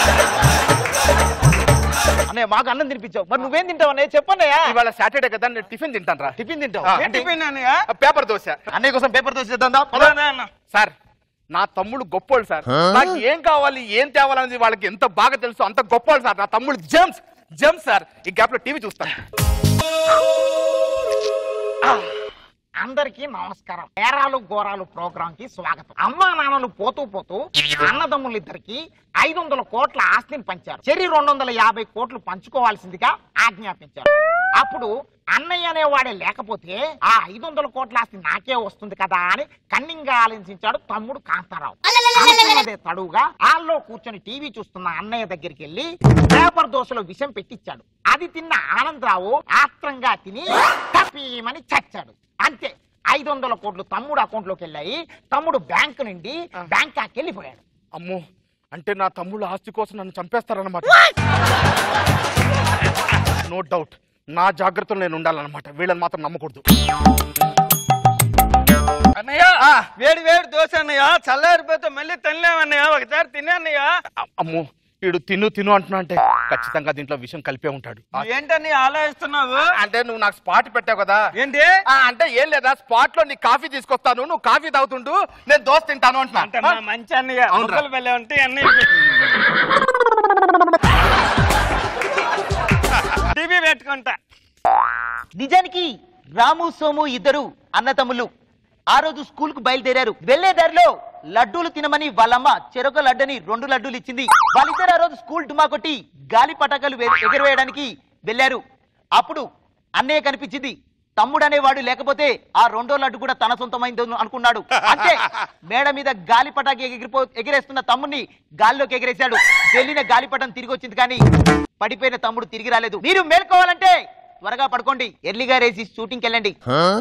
అన్నయ్య మాకు అన్నం తినిపించావు మరి నువ్వేం తింటావు అన్నయ్య చెప్పన్నయ్య ఇవాళ సాటర్డే కదా నేను టిఫిన్ తింటాను రా టిఫిన్ తింటావు ఆ, ఏంటి? అంటే టిఫిన్ అన్నయ్య పేపర్ దోశ అన్నయ్య కోసం పేపర్ దోశ చేద్దాం దా, పద. పద అన్న. సార్ నా తమ్ముడు గొప్పోడు సార్ నాకు ఏం కావాలి ఏం తేవాలనేది వాళ్ళకి ఎంత బాగా తెలుసు అంత గొప్పోడు సార్ నా తమ్ముడు జెమ్స్ జెమ్స్ సార్ ఈ గ్యాప్ లో టీవీ చూస్తాను అందరికీ నమస్కారం పేరాలు ఘోరాలు ప్రోగ్రామ్ కి స్వాగతం అమ్మా నాన్నలు పోతూ పోతూ అన్నదమ్ములిద్దరికి ఐదు వందల కోట్ల ఆస్తిని పంచారు చెరి రెండు వందల యాభై కోట్లు పంచుకోవాల్సిందిగా ఆజ్ఞాపించారు అప్పుడు అన్నయ్య అనేవాడే లేకపోతే ఆ ఐదు వందల కోట్ల ఆస్తి నాకే వస్తుంది కదా అని కన్నింగా ఆలోచించాడు తమ్ముడు కాంతారావు అనుకున్నదే తడువుగా హాల్లో కూర్చొని టీవీ చూస్తున్న అన్నయ్య దగ్గరికి వెళ్ళి పేపర్ దోశలో విషం పెట్టించాడు అది తిన్న ఆనందరావు ఆత్రంగా తిని తప్పీమని చచ్చాడు అంతే ఐదు వందల కోట్లు తమ్ముడు అకౌంట్ లోకి వెళ్ళాయి తమ్ముడు బ్యాంక్ నుండి బ్యాంకాక్ వెళ్ళిపోయాడు అమ్మో అంటే నా తమ్ముడు ఆస్తి కోసం నన్ను చంపేస్తారన్నమాట నో డౌట్ నా జాగ్రత్తలో నేను ఉండాలన్నమాట వీళ్ళని మాత్రం నమ్మకూడదు అన్నయ్య వేడి వేడి దోశ అన్నయ్య చల్లారిపోతే మళ్ళీ తినలేమన్నయ్య ఒకసారి తినే అన్నయ్య అమ్మో వీడు తిను తిను అంటున్నా అంటే ఖచ్చితంగా దీంట్లో విషయం కలిపే ఉంటాడు ఏంటని ఆలోచిస్తున్నావు అంటే నువ్వు నాకు స్పాట్ పెట్టావు కదా ఏంటి ఆ, అంటే ఏం లేదా స్పాట్ లో నీ కాఫీ తీసుకొస్తాను నువ్వు కాఫీ తాగుతుండు నేను దోశ తింటాను అంటున్నా అంటే మా మంచి అన్నయ్య అవునురా. ముక్కలు వెళ్ళే ఉంటే అన్నయ్య టీవీ పెట్టుకుంటా నిజానికి రాము సోము ఇద్దరు అన్నతమ్ములు ఆ రోజు స్కూల్ కు బయలుదేరారు వెళ్లే దారిలో లడ్డూలు తినమని వాళ్ళమ్మ చెరొక లడ్డని రెండు లడ్డూలు ఇచ్చింది వాళ్ళిద్దరు ఆ రోజు స్కూల్ డుమా కొట్టి గాలి పటాకాలు వే- ఎగరవేయడానికి వెళ్ళారు అప్పుడు అన్నయ్య కనిపించింది తమ్ముడు అనేవాడు లేకపోతే ఆ రెండో లడ్డు కూడా తన సొంతమైందో అనుకున్నాడు అంటే మేడ మీద గాలి పటాకి ఎగిరిపో ఎగిరేస్తున్న తమ్ముడిని గాల్లోకి ఎగిరేశాడు వెళ్ళిన గాలిపటం తిరిగి వచ్చింది కానీ పడిపోయిన తమ్ముడు తిరిగి రాలేదు మీరు మేల్కోవాలంటే త్వరగా పడుకోండి ఎర్లీగా రేసి షూటింగ్కి వెళ్ళండి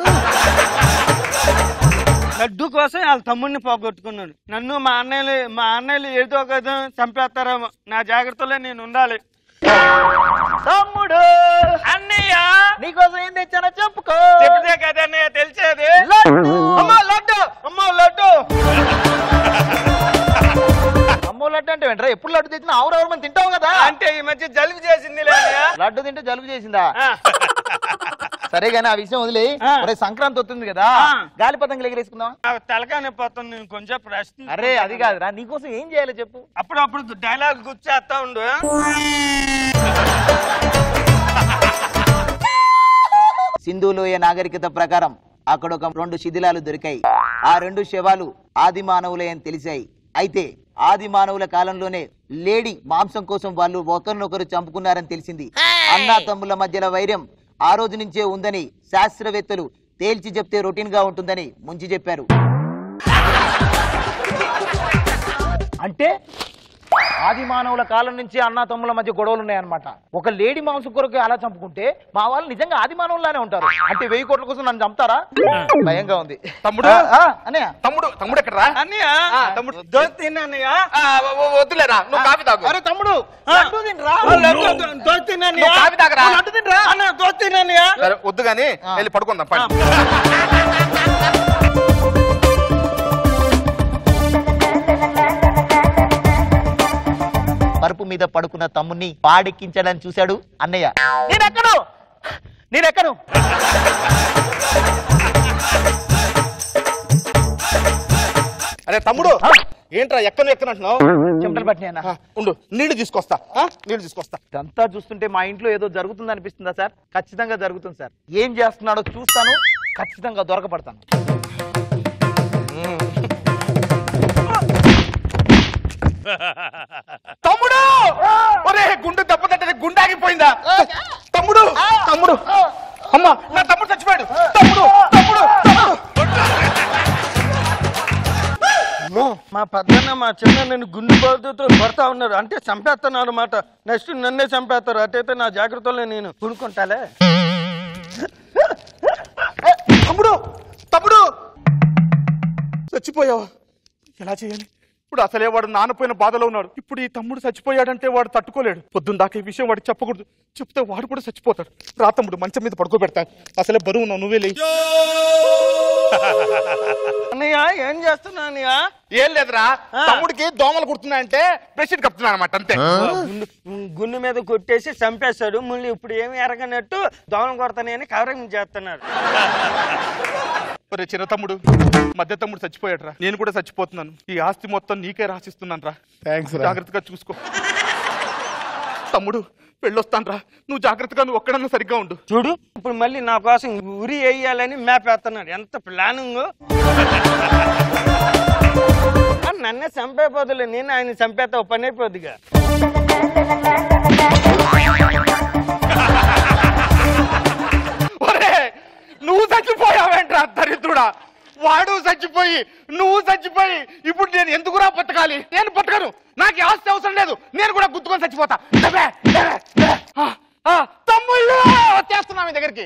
లడ్డు కోసం వాళ్ళ తమ్ముడిని పోగొట్టుకున్నాడు నన్ను మా అన్నయ్యలు మా అన్నయ్యలు ఏదో ఒక విధంగా చంపేస్తారేమో నా జాగ్రత్తలో నేను ఉండాలి తమ్ముడు అన్నయ్య నీకోసం ఏం తెచ్చానో చెప్పుకో చెప్తే కదా అన్నయ్య తెలిసేది లడ్డు. అమ్మా లడ్డు అమ్మా లడ్డు అమ్మో లడ్డు అంటే వెంటరా ఎప్పుడు లడ్డు తెచ్చినా ఆవురు ఆవురు మంది తింటావు కదా అంటే ఈ మధ్య జలుబు చేసింది అన్నయ్య లడ్డు తింటే జలుబు చేసిందా సరే గానీ ఆ విషయం వదిలే ఒరే సంక్రాంతి వస్తుంది కదా గాలి పతంగులు ఎగిరేసుకుందాం నాకు తలకాయ నొప్పి వస్తుంది నేను కొంచెం ప్రశ్న అరే అది కాదురా నీకోసం ఏం చేయాలో చెప్పు అప్పుడప్పుడు డైలాగ్ గుర్చేస్తా ఉండు సింధులోయ నాగరికత ప్రకారం అక్కడ ఒక రెండు శిథిలాలు దొరికాయి ఆ రెండు శవాలు ఆది మానవులే అని తెలిసాయి అయితే ఆది మానవుల కాలంలోనే లేడీ మాంసం కోసం వాళ్ళు ఒకరినొకరు చంపుకున్నారని తెలిసింది అన్నా తమ్ముల మధ్యల వైరం ఆ రోజు నుంచే ఉందని శాస్త్రవేత్తలు తేల్చి చెప్తే రొటీన్ గా ఉంటుందని ముంచి చెప్పారు అంటే ఆది మానవుల కాలం నుంచి అన్న తమ్ముల మధ్య గొడవలు ఉన్నాయన్నమాట ఒక లేడీ మాంసం కొరకు అలా చంపుకుంటే మా వాళ్ళు నిజంగా ఆది మానవుల్లానే ఉంటారు అంటే వెయ్యి కోట్ల కోసం నన్ను చంపుతారా భయంగా ఉంది తమ్ముడు ఆ, అన్నయ్య తమ్ముడు తమ్ముడు ఎక్కడరా అన్నయ్య తమ్ముడు దోస్తీనన్నయ్య వద్దులేరా నువ్వు కాఫీ తాగు అరే తమ్ముడు లడ్డు తినరా దోస్తీనన్నయ్య నువ్వు కాఫీ తాగరా? లడ్డు తినరా అన్న దోస్తీనన్నయ్య సరే వద్దు కానీ వెళ్ళి పడుకుందాం పడి పరుపు మీద పడుకున్న తమ్ముని పాడెక్కించడానికి చూశాడు అన్నయ్య నేనెక్కను నేనెక్కను అరే తమ్ముడు ఏంట్రా ఎక్కను ఎక్కను అంటున్నావు చెమటలు పట్టినాయన్న ఉండు నీళ్లు తీసుకొస్తా ఆ? నీళ్లు తీసుకొస్తా ఇదంతా చూస్తుంటే మా ఇంట్లో ఏదో జరుగుతుంది అనిపిస్తుందా సార్ ఖచ్చితంగా జరుగుతుంది సార్ ఏం చేస్తున్నాడో చూస్తాను ఖచ్చితంగా దొరకపడతాను తమ్ముడు ఒరే గుండు దెబ్బ తట్టని గుండె ఆగిపోయిందా తమ్ముడు తమ్ముడు అమ్మ నా తమ్ముడు చచ్చిపోయాడు తమ్ముడు తమ్ముడు అమ్మో, మా పెద్దన్న మా చిన్న నేను గుండు బాధతో కొడతా ఉన్నారు అంటే చంపేస్తున్నారు అన్నమాట నెక్స్ట్ నన్నే చంపేస్తారు అటైతే నా జాగ్రత్తలో నేను కొనుక్కుంటాలే తమ్ముడు తమ్ముడు చచ్చిపోయావా ఎలా చేయాలి ఇప్పుడు అసలే వాడు నానపోయిన బాధలో ఉన్నాడు ఇప్పుడు ఈ తమ్ముడు చచ్చిపోయాడంటే వాడు తట్టుకోలేడు పొద్దున్న దాకా ఈ విషయం వాడికి చెప్పకూడదు చెప్తే వాడు కూడా చచ్చిపోతాడు రా తమ్ముడు మంచం మీద పడుకోబెడతా అసలే బరువు ఉన్నావు నువ్వే లేయి అన్నయ్య ఏం చేస్తున్నా అన్నయ్య ఏం లేదురా తమ్ముడికి దోమలు కుడుతున్నాయంటే బెడ్షీట్ కప్పుతున్నా అనమాట అంతే గుండు గుండు మీద కొట్టేసి చంపేస్తాడు మళ్ళీ ఇప్పుడు ఏమి ఎరగనట్టు దోమలు కొడతానని కవరింగ్ చేస్తున్నారు ఒరే చిన్న తమ్ముడు మధ్య తమ్ముడు చచ్చిపోయాడు రా నేను కూడా చచ్చిపోతున్నాను ఈ ఆస్తి మొత్తం నీకే రాసిస్తున్నాను రా థ్యాంక్స్ జాగ్రత్తగా చూసుకో తమ్ముడు వెళ్ళొస్తాను రా నువ్వు జాగ్రత్తగా నువ్వు ఒక్కడన్నా సరిగ్గా ఉండు చూడు ఇప్పుడు మళ్ళీ నా కోసం ఉరి వేయాలని మ్యాప్ వేస్తున్నాడు ఎంత ప్లానింగ్ నన్నే చంపే బదులు నేను ఆయన చంపేస్తా పని అయిపోద్దిగా ఒరే నువ్వు చచ్చిపోయావేంట్రా దరిద్రుడా వాడు చచ్చిపోయి నువ్వు చచ్చిపోయి ఇప్పుడు నేను ఎందుకురా బతకాలి నేను బతకను నాకు ఈ ఆస్తి అవసరం లేదు నేను కూడా గుర్తుకొని చచ్చిపోతా లేవే, లేవే, లేవే. ఆ, ఆ, తమ్ముళ్ళు వచ్చేస్తున్నా మీ దగ్గరికి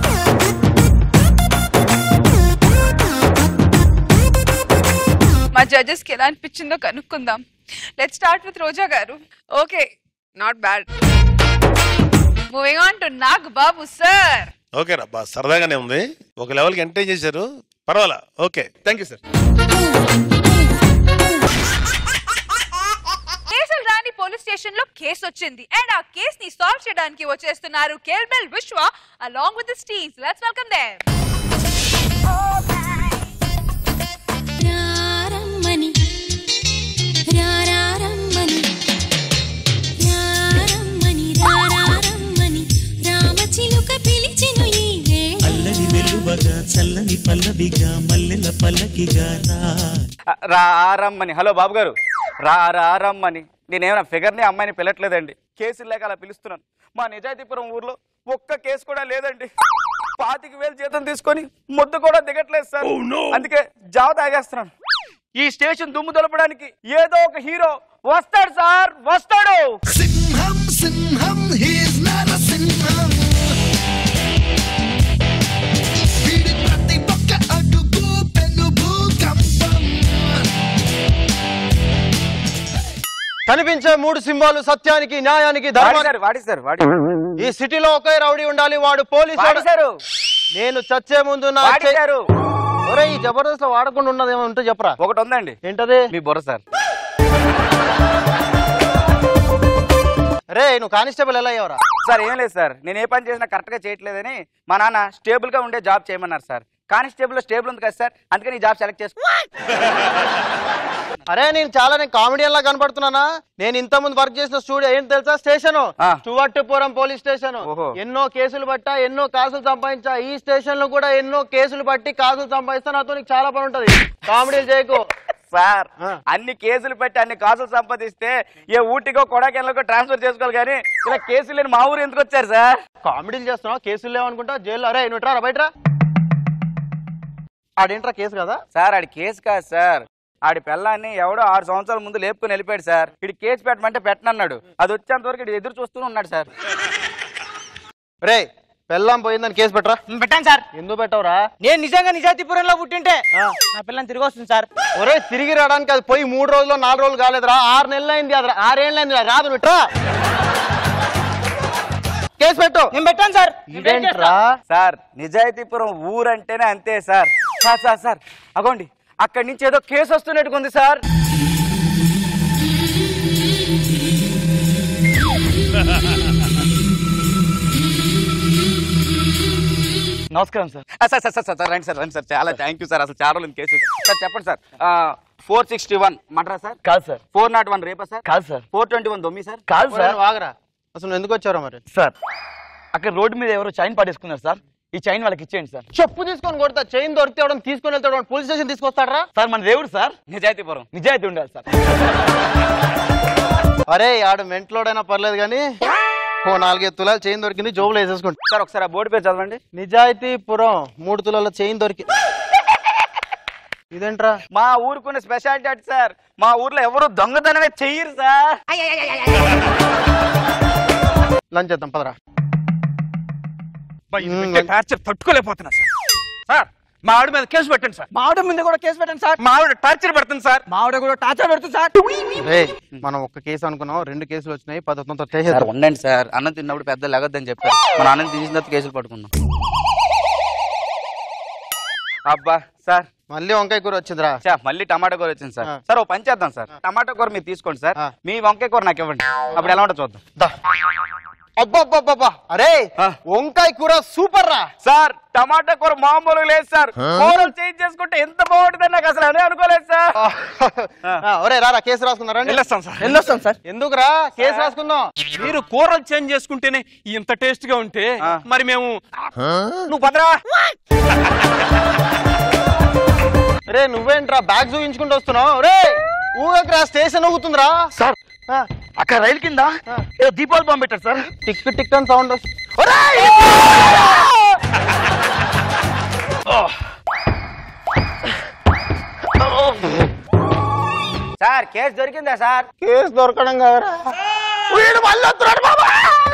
మా జడ్జెస్ కి ఎలా అనిపించిందో కనుక్కుందాం let start with Roja garu okay not bad moving on to Nag Babu sir okay రా బా సరదాగానే ఉంది ఒక లెవెల్కి ఎంటర్టైన్ చేశారు పర్వాలా ఓకే థ్యాంక్ యూ సార్ కేసులు రాని పోలీస్ స్టేషన్ లో కేసు వచ్చింది అండ్ ఆ కేస్ ని సాల్వ్ చేయడానికి వచ్చేస్తున్నారు కేల్బెల్ Vishwa along with teams let's welcome them రారమ్మని రారమ్మని రారమ్మని రారమ్మని రామచిలుక పిలిచెను ఈ వేళ అల్లని వెలువగా చల్లని పల్లవిగా మల్లెల పల్లకిగా రా రారమ్మని హలో బాబు గారు రా రారమ్మని నేనేమైనా ఫిగర్ని అమ్మాయిని పిలట్లేదండి కేసులు లేక అలా పిలుస్తున్నాను మా నిజాయితీపురం ఊర్లో ఒక్క కేసు కూడా లేదండి పాతిక వేలు జీతం తీసుకొని ముద్దు కూడా దిగట్లేదు సార్ అందుకే జావ తాగేస్తున్నాను ఈ స్టేషన్ దుమ్ము దులపడానికి ఏదో ఒక హీరో వస్తాడు సార్ వస్తాడు సింహం సింహం హీస్ నాట్ అ సింహం వీడి ప్రతి ఒక్క అడుగు పెను భూకంపం కనిపించే మూడు సింహాలు సత్యానికి న్యాయానికి ధర్మానికి వాడిస్తారు వాడి ఈ సిటీలో ఒకే రౌడీ ఉండాలి వాడు పోలీసు వాడేశారు. నేను చచ్చే ముందు నా వాడేశారు. ఒరే ఈ జబర్దస్త్ లో వాడకుండా ఉన్నది ఏమో ఉంటే చెప్పరా ఒకటి ఉందండి ఏంటది మీ బుర్ర సార్ రే నువ్వు కానిస్టేబుల్ ఎలా అయ్యావరా సార్ ఏం లేదు సార్ నేను ఏ పని చేసినా కరెక్ట్ గా చేయట్లేదని మా నాన్న స్టేబుల్ గా ఉండే జాబ్ చేయమన్నారు సార్ కానిస్టేబుల్ లో స్టేబుల్ ఉంది కదా సార్ అందుకని ఈ జాబ్ సెలెక్ట్ చేసుకో అరే నేను చాలా నేను కామెడియన్ లా కనపడుతున్నానా నేను ఇంత ముందు వర్క్ చేసిన స్టూడియో ఏంటి తెలుసా స్టేషన్ స్టువర్ట్పురం పోలీస్ స్టేషన్ ఎన్నో కేసులు పట్టా ఎన్నో కాసులు సంపాదించా ఈ స్టేషన్ లో కూడా ఎన్నో కేసులు పట్టి కాసులు సంపాదిస్తా నాతో నీకు చాలా పని ఉంటది కామెడీలు చేయకు సార్ అన్ని కేసులు పెట్టి అన్ని కాసులు సంపాదిస్తే ఏ ఊటికో కొడాకెన్లకో ట్రాన్స్ఫర్ చేసుకోవాలి కానీ ఇలా కేసులు లేని మా ఊరు ఎందుకు వచ్చారు సార్ కామెడీలు చేస్తున్నావు కేసులు లేవనుకుంటా జైల్లో అరే నువ్వు రా బయట ఆడేంట్రా కేసు కదా సార్ ఆడి కేసు కాదు సార్ ఆడి పిల్లాన్ని ఎవడో ఆరు సంవత్సరాల ముందు లేపుకొని వెళ్ళిపోయాడు సార్ ఇటు కేసు పెట్టమంటే పెట్టనన్నాడు అది వచ్చేంత వరకు ఇటు ఎదురు చూస్తూనే ఉన్నాడు సార్ రే పెళ్ళాం పోయిందని కేసు పెట్టరా పెట్టాను సార్ ఎందుకు పెట్టవరా నేను నిజంగా నిజాతిపురంలో పుట్టింటే నా పిల్లని తిరిగి వస్తుంది సార్ ఒరే తిరిగి రావడానికి అది పోయి మూడు రోజులు నాలుగు రోజులు కాలేదురా ఆరు నెలలు అయింది అది ఆరేళ్ళు అయింది రాదు బిట్రా కేసు పెట్టు నేను పెట్టాను సార్ ఇదేంట్రా సార్ నిజాయితీపురం ఊరంటేనే అంతే సార్ సార్ సార్ సార్ అగోండి అక్కడి నుంచి ఏదో కేసు వస్తున్నట్టుగా ఉంది సార్ నమస్కారం సార్ ఆ, sir sir sir sir sir రండి సార్ రండి సార్ చాలా థ్యాంక్ యూ సార్ అసలు చాలా రోజులు కేసు సార్ చెప్పండి సార్ ఫోర్ సిక్స్టీ వన్ మడ్రా సార్ కాదు సార్ ఫోర్ నాట్ వన్ రేపా సార్ కాదు సార్ ఫోర్ ట్వంటీ వన్ దొమ్మి సార్ కాదు ఒరే, నువ్వు ఆగరా అసలు నువ్వు ఎందుకు వచ్చారా మరి సార్ అక్కడ రోడ్డు మీద ఎవరో చైన్ పడేసుకున్నారు సార్ ఈ చైన్ వాళ్ళకి ఇచ్చేయండి సార్ చెప్పు తీసుకొని కొడతా చైన్ దొరికితే ఎవడని తీసుకొని వెళ్తాడు పోలీస్ స్టేషన్ తీసుకొస్తాడరా సార్ మన దేవుడు సార్ నిజాయితీపురం నిజాయితీ ఉండాలి సార్ అరే ఆడు మెంట్లోడైనా పర్లేదు కానీ ఓ నాలుగైదు తులాలు చైన్ దొరికింది జోబులో వేసేసుకోండి సార్ ఒకసారి ఆ బోర్డు పేరు చదవండి నిజాయితీపురం మూడు తులాల చైన్ దొరికి ఇదేంట్రా మా ఊరుకున్న స్పెషాలిటీ అటు సార్ మా ఊర్లో ఎవరు దొంగతనమే చెయ్యరు సార్ లంచ్ చేద్దాం పదరా టార్చర్ తట్టుకోలేకపోతున్నా సార్ సార్ మా ఆవిడ మీద కేసు పెట్టండి సార్ మా ఆవిడ మీద కూడా కేసు పెట్టండి సార్ మా ఆవిడ టార్చర్ పెడుతుంది సార్ మా ఆవిడ కూడా టార్చర్ పెడుతుంది సార్ రే మనం ఒక్క కేసు అనుకున్నాం రెండు కేసులు వచ్చినాయి పదకొండుతో సార్ చేసేద్దాం ఉండండి సార్ అన్నం తిన్నప్పుడు పెద్ద లెగొద్దని చెప్పారు మన అన్నం తీసిన తర్వాత కేసులు పట్టుకున్నాం అబ్బా సార్ మళ్ళీ వంకాయ కూర వచ్చిందిరా సార్ మళ్ళీ టమాటా కూర వచ్చింది సార్ సార్ ఓ పని చేద్దాం సార్ టమాటా కూర మీరు తీసుకోండి సార్ మీ వంకాయ కూర నాకు ఇవ్వండి అప్పుడు ఎలా ఉంటుందో చూద్దాం అబ్బబ్బబ్బబ్బా అరే వంకాయ కూర సూపర్ రా సార్ టమాటా కూర మామూలు లేదు సార్ కూరలు చేంజ్ చేసుకుంటే ఎంత బాగుంటుందని నాకు అసలు అనే అనుకోలేదు సార్ ఆ, ఒరే రారా కేసు రాసుకున్నారా వెళ్ళొస్తాం సార్ వెళ్ళొస్తాం సార్ ఎందుకురా కేసు రాసుకుందాం మీరు కూరలు చేంజ్ చేసుకుంటేనే ఇంత టేస్ట్ గా ఉంటే మరి మేము నువ్వు పదరా రే నువ్వేంట్రా బ్యాగ్ చూపించుకుంటూ వస్తున్నావు రే ఊగకరా స్టేషన్ ఊగుతుందిరా సార్ అక్కడ రైలు కింద ఏదో దీపావళి బాంబు పెట్టారు సార్ టిక్ టిక్ అని సౌండ్ వస్తుంది సార్ కేసు దొరికిందా సార్ కేసు దొరకడం కదరా వీడు మళ్ళీ వస్తున్నాడు బాబా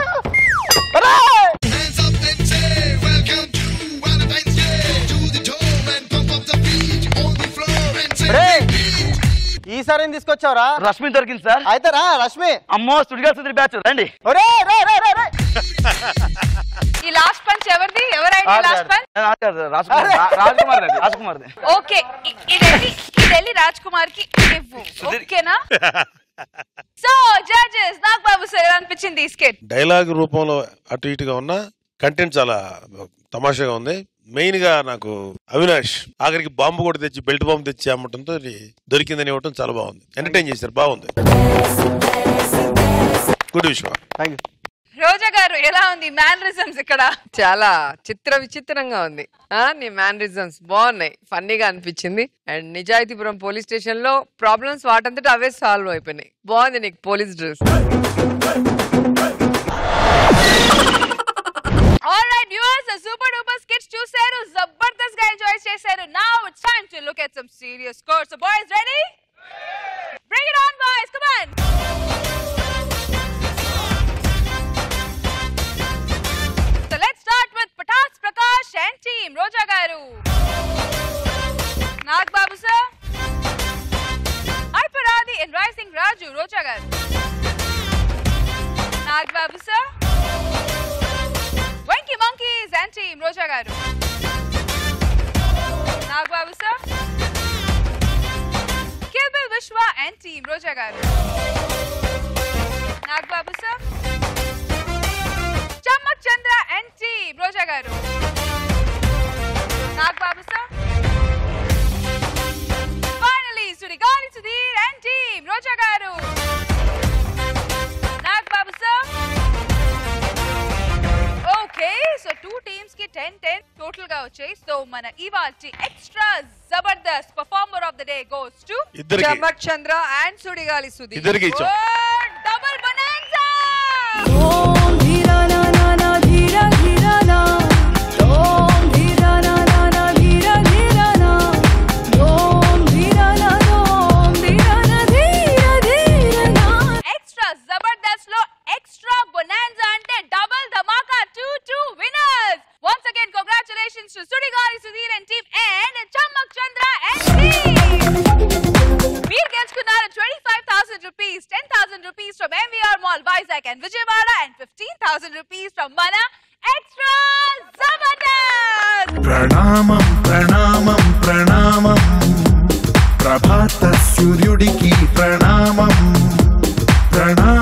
రే ఈసారి ఏం తీసుకొచ్చావురా రష్మి దొరికింది సార్ అయితే రా రష్మి అమ్మో సుడిగా సుదిరి బ్యాచ్ రండి ఒరే రే రే రే రే ఈ లాస్ట్ పంచ్ ఎవరిది ఎవరైనా last punch Rajkumar Rajkumar Rajkumar okay ఇ- ఇది వెళ్ళి ఇది వెళ్ళి రాజ్ కుమార్ కి ఇవ్వు ఓకేనా so judges Nag Babu sir ఎలా అనిపించింది ఈ స్కెట్ డైలాగ్ రూపంలో అటు ఇటుగా ఉన్న కంటెంట్ చాలా తమాషాగా ఉంది మెయిన్ గా నాకు అవినాష్ ఆఖరికి బాంబు కూడా తెచ్చి బెల్ట్ బాంబు తెచ్చి అమ్మటంతో ఇది దొరికిందని ఇవ్వటం చాలా బాగుంది ఎంటర్టైన్ చేశారు బాగుంది గుడ్ విశ్వ థ్యాంక్ యూ రోజా గారు ఎలా ఉంది మ్యానరిజమ్స్ ఇక్కడ చాలా చిత్ర విచిత్రంగా ఉంది ఆ నీ మ్యానరిజమ్స్ బాగున్నాయి ఫన్నీగా అనిపించింది అండ్ నిజాయితీపురం పోలీస్ స్టేషన్ లో ప్రాబ్లమ్స్ వాటంతట అవే సాల్వ్ అయిపోయినాయి బాగుంది నీకు police dress all right viewers super duper skits చూశారు జబర్దస్త్ గా ఎంజాయ్ చేశారు now it's time to look at some serious scores so boys ready bring it on boys come on so let's start with Patas Prakash and team Roja garu Nag Babu sir ఐపరాది and rising Raju Roja garu Nag Babu sir Venky monkeys and team Roja garu Nagababu sir Kill Bill Vishwa and team Roja garu Nagababu sir Chammak Chandra and team Roja garu Nagababu sir finally Sudigali Sudheer and team Roja garu Nagababu sir okay so two teams కి ten ten total గా వచ్చాయి so మన ఇవాల్టి extra Jabardasth performer of the day goes to ఇద్దరికి. Chammak Chandra and Sudigali Sudheer ఇద్దరికి ఇచ్చాం. Double bonanza congratulations to Sudigali Sudheer and team and చమ్మక్ Chandra and team మీరు గెలుచుకున్నారు twenty five thousand rupees ten thousand rupees from MVR mall Vizag and Vijayawada and fifteen thousand rupees from మన extra Jabardasth ప్రణామం ప్రణామం ప్రణామం ప్రభాత సూర్యుడికి ప్రణామం ప్రణామం